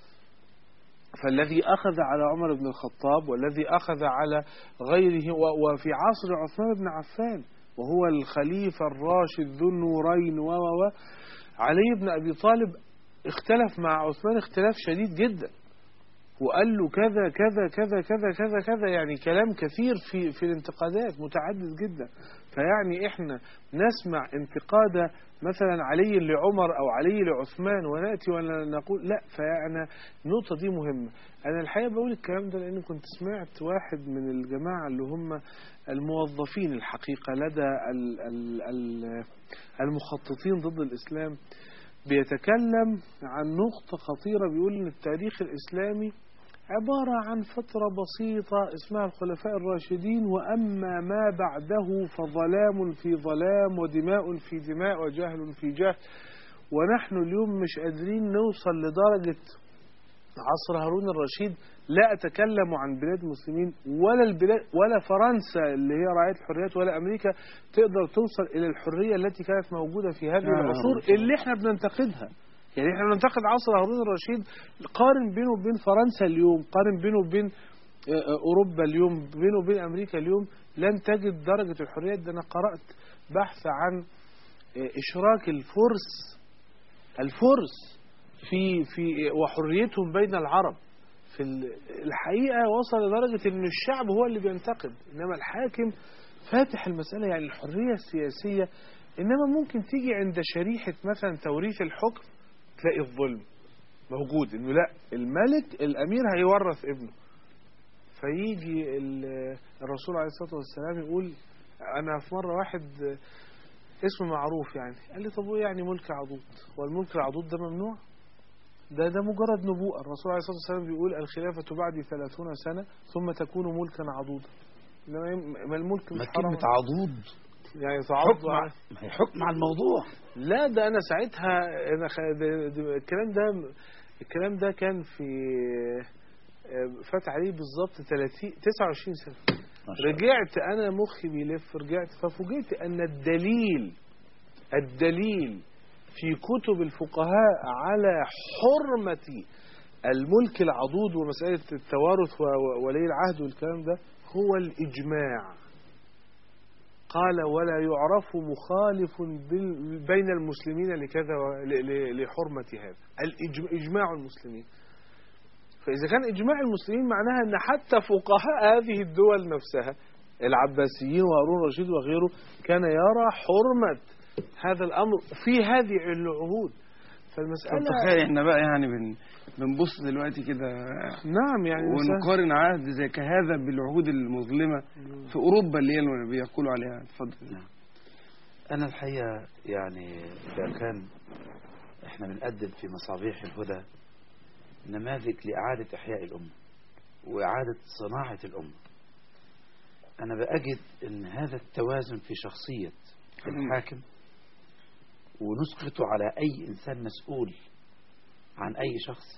فالذي أخذ على عمر بن الخطاب والذي أخذ على غيره و- وفي عصر عثمان بن عفان وهو الخليفة الراشد ذو النورين و و و علي بن أبي طالب اختلف مع عثمان اختلاف شديد جدا وقال له كذا كذا كذا كذا كذا كذا يعني كلام كثير في في الانتقادات متعدد جدا فيعني احنا نسمع انتقاد مثلا علي لعمر او علي لعثمان وناتي ونقول لا فانا النقطه دي مهمه انا الحقيقه بقول الكلام ده لان كنت سمعت واحد من الجماعه اللي هم الموظفين الحقيقه لدى ال ال ال المخططين ضد الاسلام بيتكلم عن نقطة خطيرة بيقول إن التاريخ الإسلامي عبارة عن فترة بسيطة اسمها الخلفاء الراشدين وأما ما بعده فظلام في ظلام ودماء في دماء وجهل في جهل ونحن اليوم مش قادرين نوصل لدرجة عصر هارون الرشيد لا أتكلم عن بلاد المسلمين ولا البلاد ولا فرنسا اللي هي راعية الحريات ولا أمريكا تقدر توصل إلى الحرية التي كانت موجودة في هذه آه، العصور آه. اللي احنا بننتقدها يعني احنا بننتقد عصر هارون الرشيد قارن بينه وبين فرنسا اليوم قارن بينه وبين آه، آه، أوروبا اليوم بينه وبين أمريكا اليوم لن تجد درجة الحريات ده أنا قرأت بحث عن آه، إشراك الفرس الفرس في في وحريتهم بين العرب في ال- الحقيقة وصل لدرجة أن الشعب هو اللي بينتقد إنما الحاكم فاتح المسألة يعني الحرية السياسية إنما ممكن تيجي عند شريحة مثلا توريث الحكم تلاقي الظلم موجود انه لا الملك الامير هيورث ابنه فيجي ال- الرسول عليه الصلاه والسلام يقول انا في مره واحد اسمه معروف يعني قال لي طب وايه يعني ملك عضوض هو الملك العضوض ده ممنوع ده ده مجرد نبوءة الرسول عليه الصلاة والسلام بيقول الخلافة بعد ثلاثون سنة ثم تكون ملكا عضوضا إنما إيه- ما الملك مش ما حرام كلمة عضوض يعني تعض حكم ع- ما هي حكم على الموضوع لا ده انا ساعتها انا خ... ده... ده... الكلام ده الكلام ده كان في آه، فات عليه بالظبط 30 29 سنه ما شاء الله. رجعت انا مخي بيلف رجعت ففوجئت ان الدليل الدليل في كتب الفقهاء على حرمة الملك العضوض ومسألة التوارث و- و- ولي العهد والكلام ده هو الإجماع قال ولا يعرف مخالف بال- بين المسلمين لكذا و- ل- ل- لحرمة هذا الإجم- إجماع المسلمين فإذا كان إجماع المسلمين معناها أن حتى فقهاء هذه الدول نفسها العباسيين وهارون الرشيد وغيره كان يرى حرمة هذا الأمر في هذه العهود طب فالمسألة تخيل احنا بقى يعني بن بنبص دلوقتي كده نعم يعني مسألة ونقارن عهد زي كهذا بالعهود المظلمة في أوروبا اللي هي اللي بيقولوا عليها اتفضل نعم. أنا الحقيقة يعني إذا كان إحنا بنقدم في مصابيح الهدى نماذج لإعادة إحياء الأمة وإعادة صناعة الأمة أنا بأجد أن هذا التوازن في شخصية الحاكم ونسقطه على أي إنسان مسؤول عن أي شخص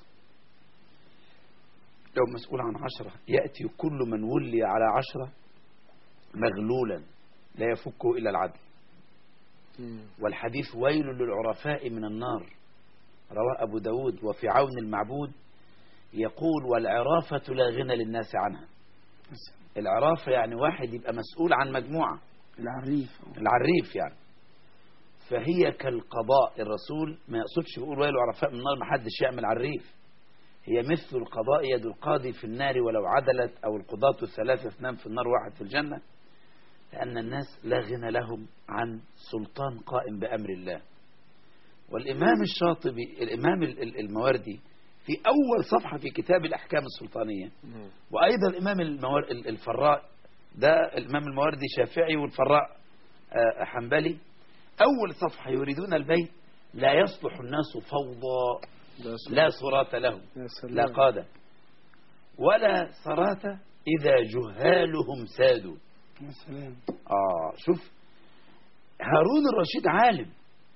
لو مسؤول عن عشرة يأتي كل من ولي على عشرة مغلولا لا يفكه إلا العدل مم. والحديث ويل للعرفاء من النار رواه أبو داود وفي عون المعبود يقول والعرافة لا غنى للناس عنها العرافة يعني واحد يبقى مسؤول عن مجموعة العريف العريف يعني فهي كالقضاء الرسول ما يقصدش يقول ويل عرفاء من النار ما حدش يعمل عريف هي مثل القضاء يد القاضي في النار ولو عدلت أو القضاة الثلاثة اثنان في النار واحد في الجنة لأن الناس لا غنى لهم عن سلطان قائم بأمر الله والإمام الشاطبي الإمام ال- ال- المواردي في أول صفحة في كتاب الأحكام السلطانية مم. وأيضا الإمام المور... ال- الفراء ده الإمام المواردي شافعي والفراء آه، حنبلي أول صفحة يريدون البيت لا يصلح الناس فوضى ده سؤال. لا صراط لهم يا سلام لا قادة ولا صراط إذا جهالهم سادوا يا سلام آه شوف هارون الرشيد عالم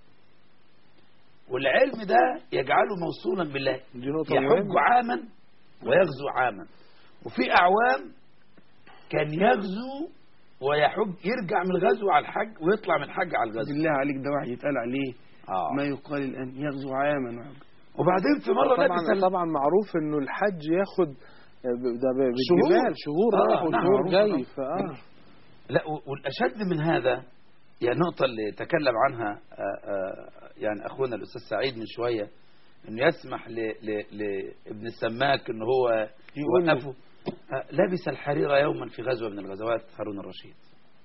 والعلم ده يجعله موصولا بالله دي نقطة يحج مهمة عاما ويغزو عاما وفي أعوام كان يغزو ويحج يرجع من الغزو على الحج ويطلع من الحج على الغزو بالله عليك ده واحد يتقال عليه آه. ما يقال الآن يغزو عاما وبعدين في مرة لبس طبعا ال- طبعا معروف انه الحج ياخد ده ب- شهور. بالجبال شهور آه، رايح نعم، وشهور معروف، جاي نعم. فاه لا و- والأشد من هذا يعني النقطة اللي تكلم عنها آه، آه، يعني أخونا الأستاذ سعيد من شوية إنه يسمح ل- ل- لابن السماك إنه هو يقول له. يوقفه آه، لبس الحرير يوما في غزوة من الغزوات هارون الرشيد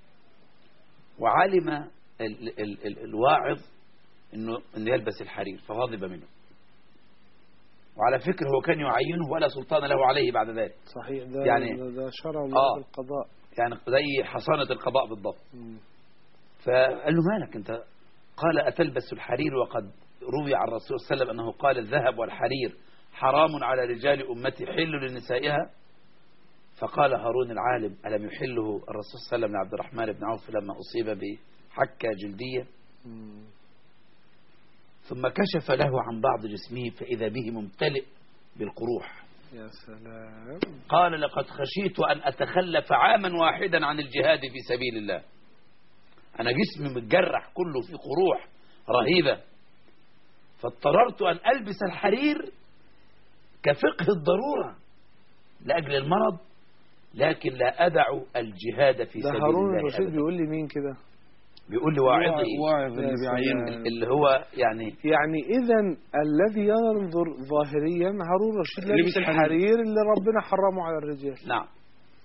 وعلم ال ال ال الواعظ إنه إنه يلبس الحرير فغضب منه وعلى فكرة هو كان يعينه ولا سلطان له عليه بعد ذلك صحيح ده يعني- ده, ده شرع الله آه. بالقضاء يعني زي حصانة القضاء بالضبط مم. فقال له مالك انت قال أتلبس الحرير وقد روي عن الرسول صلى الله عليه وسلم أنه قال الذهب والحرير حرام على رجال أمتي حل لنسائها فقال هارون العالم ألم يحله الرسول صلى الله عليه وسلم لعبد الرحمن بن عوف لما أصيب بحكة جلدية مم. ثم كشف له عن بعض جسمه فإذا به ممتلئ بالقروح يا سلام قال لقد خشيت أن أتخلف عاما واحدا عن الجهاد في سبيل الله أنا جسمي متجرح كله في قروح رهيبة فاضطررت أن ألبس الحرير كفقه الضرورة لأجل المرض لكن لا أدع الجهاد في ده سبيل هارون الله الرشيد أبدا. بيقول لي مين كده بيقول لي واعظي واعظ اللي يا بيعينه سلام. اللي هو يعني يعني اذا الذي ينظر ظاهريا هارون الرشيد لبس لابس الحرير. الحرير اللي ربنا حرمه على الرجال نعم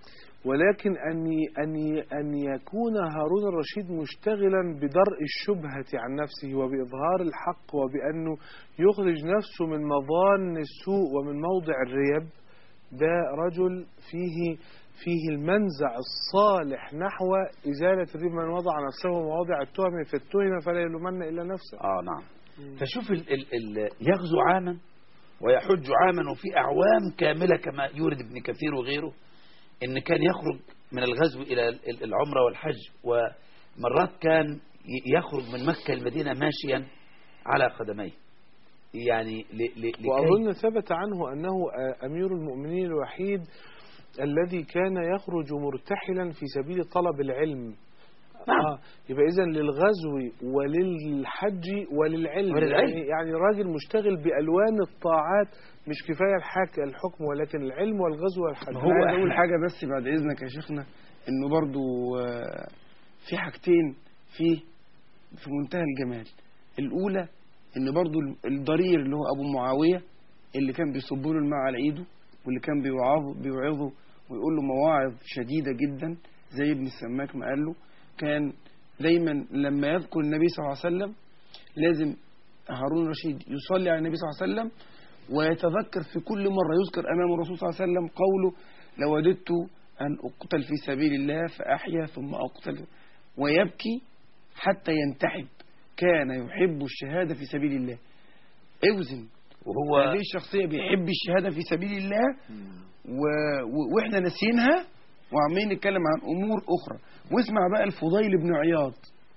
ولكن أن أن أن يكون هارون الرشيد مشتغلا بدرء الشبهة عن نفسه وبإظهار الحق وبأنه يخرج نفسه من مظان السوء ومن موضع الريب ده رجل فيه فيه المنزع الصالح نحو إزالة الريب من وضع نفسه مواضع التهم فاتهم فلا يلومن إلا نفسه اه نعم فشوف ال ال ال يغزو عاما ويحج عاما وفي أعوام كاملة كما يورد ابن كثير وغيره إن كان يخرج من الغزو إلى ال- العمرة والحج ومرات كان ي- يخرج من مكة المدينة ماشيا على قدميه يعني ل- ل- لكي وأظن ثبت عنه أنه آه، أمير المؤمنين الوحيد الذي كان يخرج مرتحلا في سبيل طلب العلم نعم. آه يبقى إذا للغزو وللحج وللعلم, وللعلم. يعني, يعني راجل مشتغل بألوان الطاعات مش كفاية الحك الحكم ولكن العلم والغزو والحج ما هو لا، اول إحنا- حاجه بس بعد اذنك يا شيخنا انه برضو آه، في حاجتين فيه في منتهى الجمال الاولى ان برضو الضرير اللي هو ابو معاويه اللي كان بيصب له الماء على ايده واللي كان بيوعظه بيوعظه ويقول له مواعظ شديده جدا زي ابن السماك ما قال له كان دايما لما يذكر النبي صلى الله عليه وسلم لازم هارون الرشيد يصلي على النبي صلى الله عليه وسلم ويتذكر في كل مرة يذكر أمام الرسول صلى الله عليه وسلم قوله لوددت أن أقتل في سبيل الله فأحيا ثم أقتل ويبكي حتى ينتحب كان يحب الشهادة في سبيل الله اوزن وهو هذه الشخصية بيحب الشهادة في سبيل الله و... و... وإحنا ناسيينها وعمالين نتكلم عن أمور أخرى واسمع بقى الفضيل بن عياض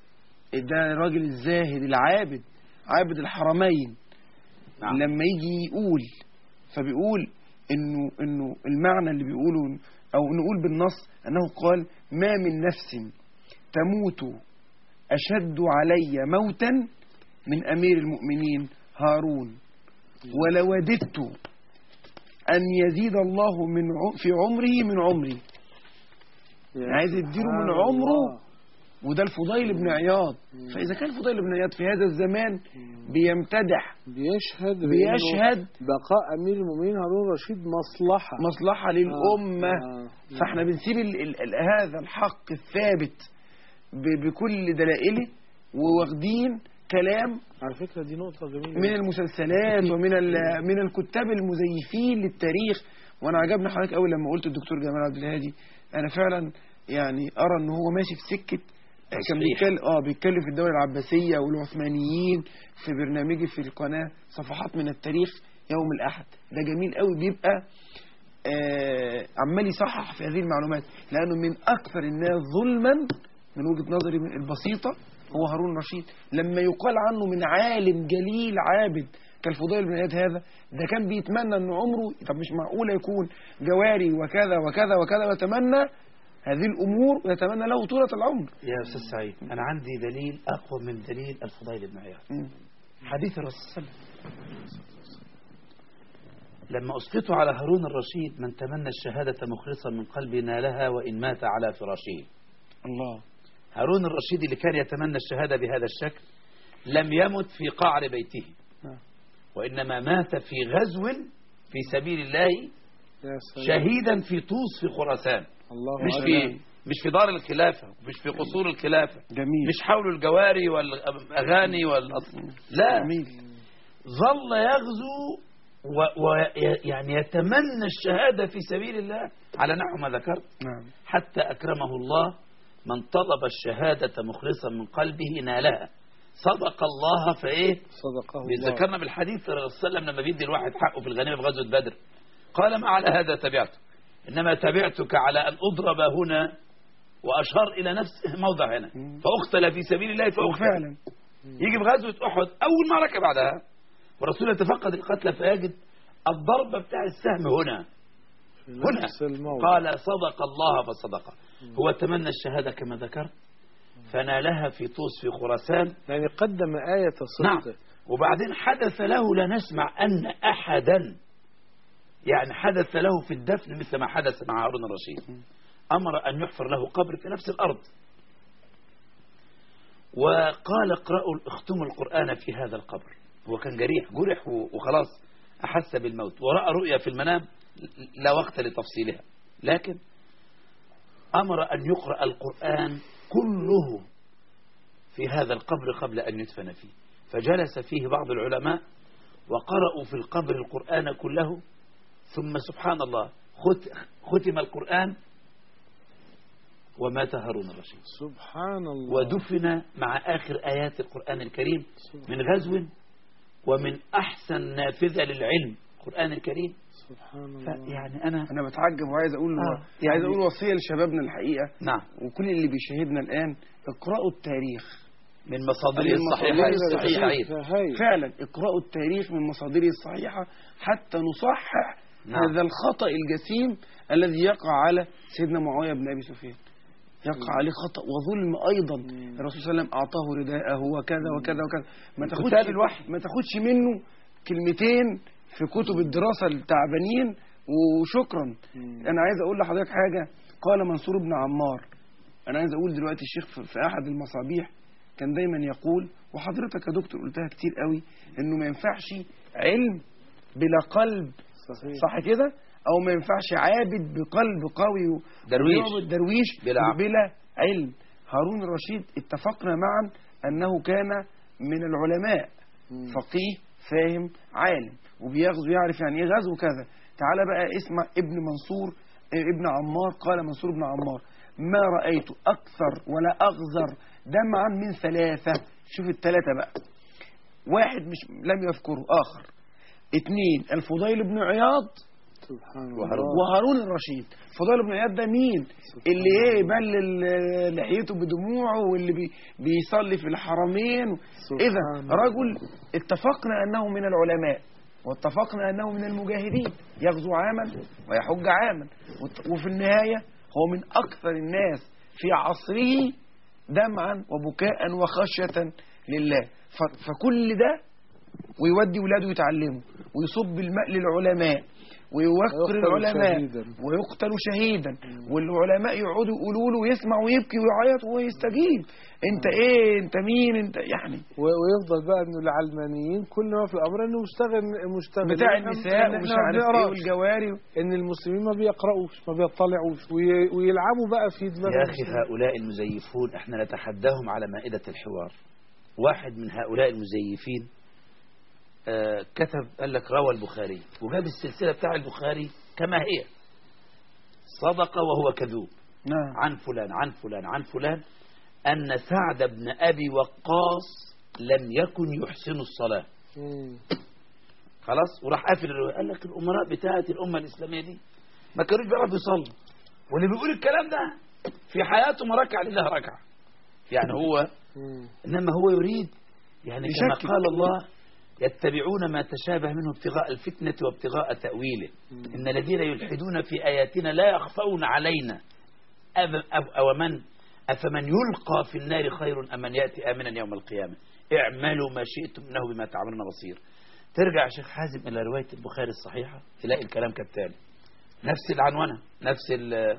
ده الراجل الزاهد العابد عابد الحرمين نعم. لما يجي يقول فبيقول انه انه المعنى اللي بيقوله او نقول بالنص انه قال ما من نفس تموت اشد علي موتا من امير المؤمنين هارون ولوددت ان يزيد الله من ع- في عمره من عمري عايز يديله من سبحان عمره الله. وده الفضيل بن عياض فاذا كان الفضيل بن عياض في هذا الزمان بيمتدح بيشهد بأنه بيشهد بقاء أمير المؤمنين هارون الرشيد مصلحة مصلحة للأمة آه. فاحنا بنسيب ال ال ال هذا الحق الثابت ب- بكل دلائله وواخدين كلام على فكرة دي نقطة جميلة من المسلسلات ومن ال- من الكتاب المزيفين للتاريخ وانا عجبني حضرتك قوي لما قلت الدكتور جمال عبد الهادي انا فعلا يعني ارى ان هو ماشي في سكه كان تصحيح. بيتكلم اه بيتكلم في الدوله العباسيه والعثمانيين في برنامجي في القناه صفحات من التاريخ يوم الاحد ده جميل قوي بيبقى آه عمال يصحح في هذه المعلومات لانه من اكثر الناس ظلما من وجهه نظري من البسيطه هو هارون رشيد لما يقال عنه من عالم جليل عابد كالفضيل بن عياد هذا ده كان بيتمنى ان عمره طب مش معقوله يكون جواري وكذا وكذا وكذا ويتمنى هذه الامور ويتمنى له طولة العمر يا أستاذ سعيد أنا عندي دليل أقوى من دليل الفضيل بن عياض مم. حديث الرسول صلى الله عليه وسلم لما أسقطوا على هارون الرشيد من تمنى الشهادة مخلصا من قلبه نالها وإن مات على فراشه الله هارون الرشيد اللي كان يتمنى الشهادة بهذا الشكل لم يمت في قعر بيته نعم. وإنما مات في غزو في سبيل الله يا سلام. شهيدا في طوس في خراسان الله مش أكبر. في مش في دار الخلافة مش في قصور الخلافة جميل مش حول الجواري والأغاني والأصل لا جميل ظل يغزو ويعني يتمنى الشهادة في سبيل الله على نحو ما ذكرت نعم حتى أكرمه الله من طلب الشهادة مخلصا من قلبه نالها صدق الله فإيه صدقه الله بيذكرنا بالحديث الرسول صلى الله عليه وسلم لما بيدي الواحد حقه في الغنيمة في غزوة بدر قال ما على هذا تبعته إنما تبعتك على أن أضرب هنا وأشار إلى نفس موضع هنا مم. فأقتل في سبيل الله فأقتل وفعلا يجي في غزوة أحد أول معركة بعدها والرسول يتفقد القتلى فيجد الضربة بتاع السهم هنا في هنا نفس الموضع قال صدق الله فصدق هو تمنى الشهادة كما ذكرت فنالها في طوس في خراسان يعني قدم آية نعم صدق وبعدين حدث له لا نسمع أن أحدا يعني حدث له في الدفن مثل ما حدث مع هارون الرشيد أمر أن يحفر له قبر في نفس الأرض وقال اقرأوا اختموا القرآن في هذا القبر هو كان جريح جرح و- وخلاص أحس بالموت ورأى رؤيا في المنام لا وقت لتفصيلها لكن أمر أن يقرأ القرآن كله في هذا القبر قبل أن يدفن فيه فجلس فيه بعض العلماء وقرأوا في القبر القرآن كله ثم سبحان الله خت- ختم القرآن ومات هارون الرشيد سبحان الله ودفن مع آخر آيات القرآن الكريم من غزو ومن أحسن نافذة للعلم القرآن الكريم سبحان الله يعني أنا انا بتعجب وعايز اقول آه، عايز يعني- اقول وصيه لشبابنا الحقيقه نعم وكل اللي بيشاهدنا الان اقرأوا التاريخ من مصادره من الصحيحة مصادره الصحيحة هاي فعلا اقرأوا التاريخ من مصادره الصحيحة حتى نصحح نعم. هذا الخطأ الجسيم الذي يقع على سيدنا معاوية بن أبي سفيان يقع عليه خطأ وظلم أيضا الرسول صلى الله عليه وسلم أعطاه رداءه وكذا وكذا وكذا ما تاخدش كتاب الوحي. ما تاخدش منه كلمتين في كتب الدراسة التعبانين وشكرا أنا عايز أقول لحضرتك حاجة قال منصور بن عمار أنا عايز أقول دلوقتي الشيخ في- في أحد المصابيح كان دايما يقول وحضرتك يا دكتور قلتها كتير قوي إنه ما ينفعش علم بلا قلب صحيح صح كده أو ما ينفعش عابد بقلب قوي و- درويش. ويعبد درويش بلا عقل. بلا علم هارون الرشيد اتفقنا معا أنه كان من العلماء مم. فقيه فاهم عالم وبيغزو يعرف يعني ايه غزو كذا تعالى بقى اسمع ابن منصور اه، ابن عمار قال منصور بن عمار ما رأيت أكثر ولا أغزر دمعا من ثلاثة شوف الثلاثة بقى واحد مش لم يذكره آخر اثنين الفضيل بن عياض سبحان وهارون. الله وهارون الرشيد فضيل بن عياض ده مين اللي ايه يبلل آه، لحيته بدموعه واللي بي بيصلي في الحرمين سبحان اذا الله. رجل اتفقنا انه من العلماء واتفقنا انه من المجاهدين يغزو عاما ويحج عاما وت- وفي النهايه هو من اكثر الناس في عصره دمعا وبكاء وخشيه لله ف- فكل ده ويودي ولاده يتعلموا ويصب الماء للعلماء ويوقر ويقتل العلماء شهيداً. ويقتل شهيدا والعلماء يقعدوا يقولوا له ويسمع ويبكي ويعيط ويستجيب انت ايه انت مين انت يعني و- ويفضل بقى انه العلمانيين كل ما في الامر انه مشتغل مشتغل بتاع إحنا- النساء إحنا ومش ما عارف ايه بنقراش. والجواري ان المسلمين ما بيقرأوش ما بيطلعوش وي- ويلعبوا بقى في دماغ يا أخي المسلمين. هؤلاء المزيفون احنا نتحداهم على مائدة الحوار واحد من هؤلاء المزيفين آه كتب قال لك روى البخاري وجاب السلسلة بتاع البخاري كما هي صدق وهو كذوب نعم عن فلان عن فلان عن فلان أن سعد بن أبي وقاص لم يكن يحسن الصلاة مم. خلاص وراح قافل الرواية قال لك الأمراء بتاعت الأمة الإسلامية دي ما كانوش بيعرفوا يصلوا واللي بيقول الكلام ده في حياته ما ركع لله ركعة يعني هو مم. إنما هو يريد يعني كما يشكك. قال الله يتبعون ما تشابه منه ابتغاء الفتنة وابتغاء تأويله إن الذين يلحدون في آياتنا لا يخفون علينا أب أب أو من أفمن يلقى في النار خير أم من يأتي آمنا يوم القيامة اعملوا ما شئتم إنه بما تعملون بصير ترجع يا شيخ حازم إلى رواية البخاري الصحيحة تلاقي الكلام كالتالي نفس العنونة نفس ال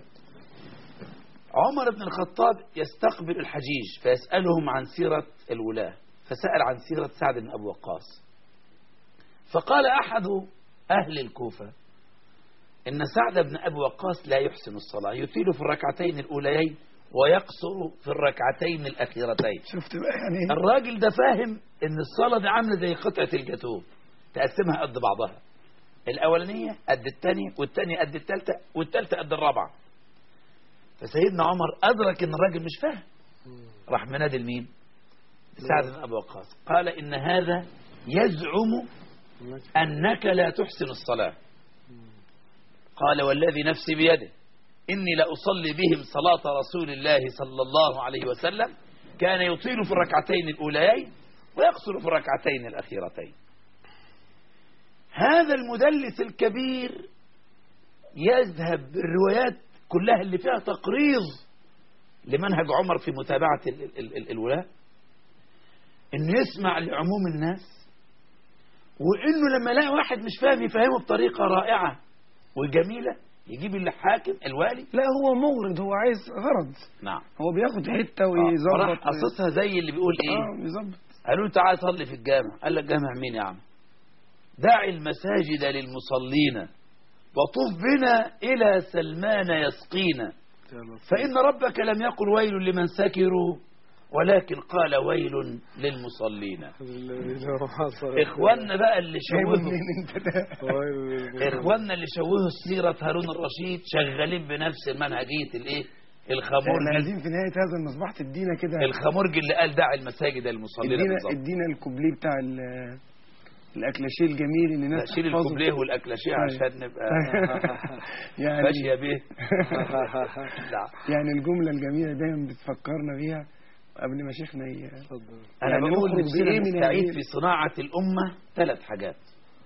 عمر بن الخطاب يستقبل الحجيج فيسألهم عن سيرة الولاة فسأل عن سيرة سعد بن أبي وقاص فقال أحد أهل الكوفة إن سعد بن أبي وقاص لا يحسن الصلاة يطيل في الركعتين الأوليين ويقصر في الركعتين الأخيرتين شفت بقى يعني ايه الراجل ده فاهم ان الصلاة دي عاملة زي قطعة الجاتوه تقسمها قد بعضها الأولانية قد الثانية والثانية قد الثالثة والثالثة قد الرابعة فسيدنا عمر أدرك ان الراجل مش فاهم راح منادي لمين سعد بن أبي وقاص قال إن هذا يزعم أنك لا تحسن الصلاة قال والذي نفسي بيده إني لأصلي بهم صلاة رسول الله صلى الله عليه وسلم كان يطيل في الركعتين الأوليين ويقصر في الركعتين الأخيرتين هذا المدلس الكبير يذهب بالروايات كلها اللي فيها تقريض لمنهج عمر في متابعة ال- ال- ال- الولاة انه يسمع لعموم الناس وانه لما يلاقي واحد مش فاهم يفهمه بطريقة رائعة وجميلة يجيب الحاكم الوالي لا هو مغرض هو عايز غرض نعم هو بياخد حته راح ويظبط قصتها زي اللي بيقول ايه اه بيظبط قالوا له تعالى صلي في الجامع قال لك جامع مين يا عم دع المساجد للمصلين وطف بنا إلى سلمان يسقينا يا لطيف. فإن ربك لم يقل ويل لمن سكروا ولكن قال ويل للمصلين الذين هم عصوا. إخواننا بقى اللي جايبه شوهوا منين انت ده ويل للمصلين. إخواننا اللي شوهوا سيرة هارون الرشيد شغالين بنفس المنهجية الإيه احنا الخمورجي عايزين في نهايه هذا المصباح تدينا كده الخمورجي اللي قال دع المساجد المصلين ادينا بالظبط ادينا الكوبليه بتاع ال- الاكلاشيه الجميل اللي الناس شيل تحفظه. الكوبليه والاكلاشيه أيوة. عشان نبقى يعني ماشيه بيه لا يعني الجمله الجميله دايما بتفكرنا بيها قبل ما شيخنا ي... اتفضل. انا يعني بقول نخرج نفسنا بإيه من نستعيد هذه- في صناعه الامه ثلاث حاجات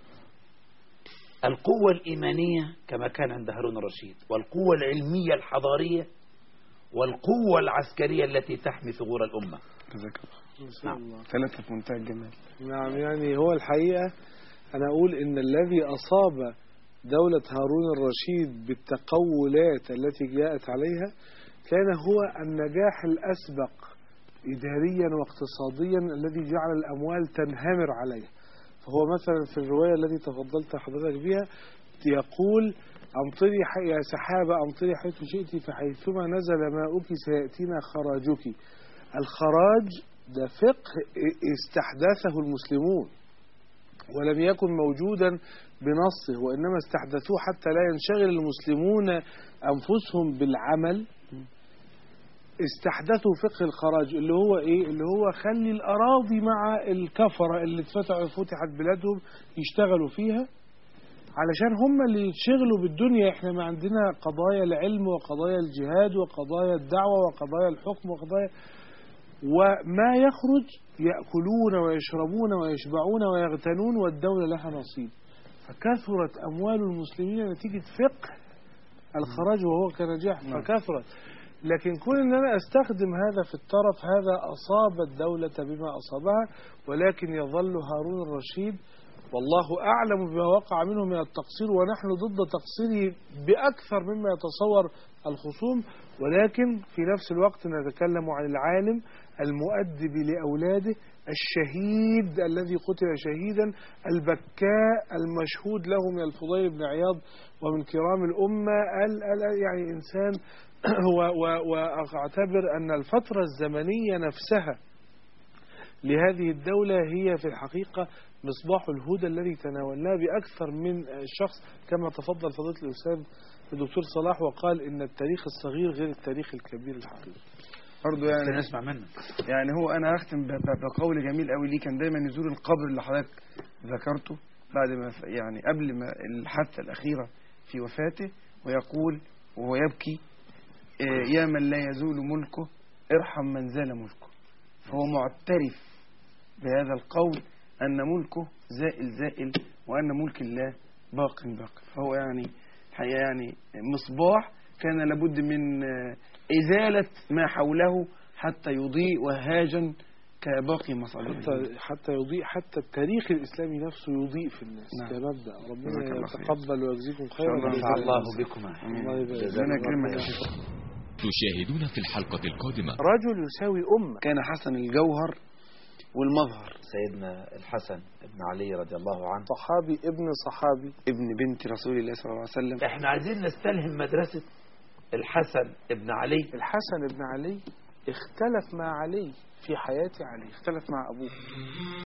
القوة الإيمانية كما كان عند هارون الرشيد والقوة العلمية الحضارية والقوة العسكرية التي تحمي ثغور الأمة جزاك الله إن شاء نعم. الله. ثلاثه في منتهى الجمال نعم يعني هو الحقيقة أنا أقول إن الذي أصاب دولة هارون الرشيد بالتقولات التي جاءت عليها كان هو النجاح الأسبق إداريا واقتصاديا الذي جعل الأموال تنهمر عليه فهو مثلا في الرواية التي تفضلت حضرتك بها يقول أمطري ح- يا سحابة أمطري حيث شئت فحيثما نزل ماؤك سيأتينا خراجك الخراج ده فقه استحدثه المسلمون ولم يكن موجودا بنصه وإنما استحدثوه حتى لا ينشغل المسلمون أنفسهم بالعمل استحدثوا فقه الخراج اللي هو ايه اللي هو خلي الاراضي مع الكفره اللي اتفتحوا فتحت بلادهم يشتغلوا فيها علشان هم اللي يتشغلوا بالدنيا احنا ما عندنا قضايا العلم وقضايا الجهاد وقضايا الدعوه وقضايا الحكم وقضايا وما يخرج ياكلون ويشربون ويشبعون ويغتنون والدوله لها نصيب فكثرت اموال المسلمين نتيجه فقه الخراج وهو كنجاح نعم. فكثرت لكن كون ان انا استخدم هذا في الطرف هذا اصاب الدولة بما اصابها ولكن يظل هارون الرشيد والله اعلم بما وقع منه من التقصير ونحن ضد تقصيره باكثر مما يتصور الخصوم ولكن في نفس الوقت نتكلم عن العالم المؤدب لاولاده الشهيد الذي قتل شهيدا البكاء المشهود له من الفضيل بن عياض ومن كرام الامه ال- ال- يعني انسان و- و- واعتبر ان الفتره الزمنيه نفسها لهذه الدوله هي في الحقيقه مصباح الهدى الذي تناولناه باكثر من شخص كما تفضل فضيله الاستاذ الدكتور صلاح وقال ان التاريخ الصغير غير التاريخ الكبير الحقيقي برضه يعني نسمع منك يعني هو انا هختم ب- ب- بقول جميل قوي ليه كان دايما يزور القبر اللي حضرتك ذكرته بعد ما ف- يعني قبل ما الحادثه الاخيره في وفاته ويقول وهو يبكي آه، يا من لا يزول ملكه ارحم من زال ملكه فهو معترف بهذا القول ان ملكه زائل زائل وان ملك الله باق باق فهو يعني الحقيقه يعني مصباح كان لابد من آه، ازاله ما حوله حتى يضيء وهاجا كباقي مصالح حتى حتى يضيء حتى التاريخ الاسلامي نفسه يضيء في الناس نعم. كمبدا جزاك ربنا الله خير. يتقبل ويجزيكم إن خيرا شاء الله. نفع الله بكما الله يبارك ربنا يكرمك يا فيك. شيخ تشاهدون في الحلقة القادمة رجل يساوي امه كان حسن الجوهر والمظهر سيدنا الحسن بن علي رضي الله عنه صحابي ابن صحابي ابن بنت رسول الله صلى الله عليه وسلم احنا عايزين نستلهم مدرسة الحسن بن علي الحسن بن علي اختلف مع علي في حياة علي اختلف مع أبوه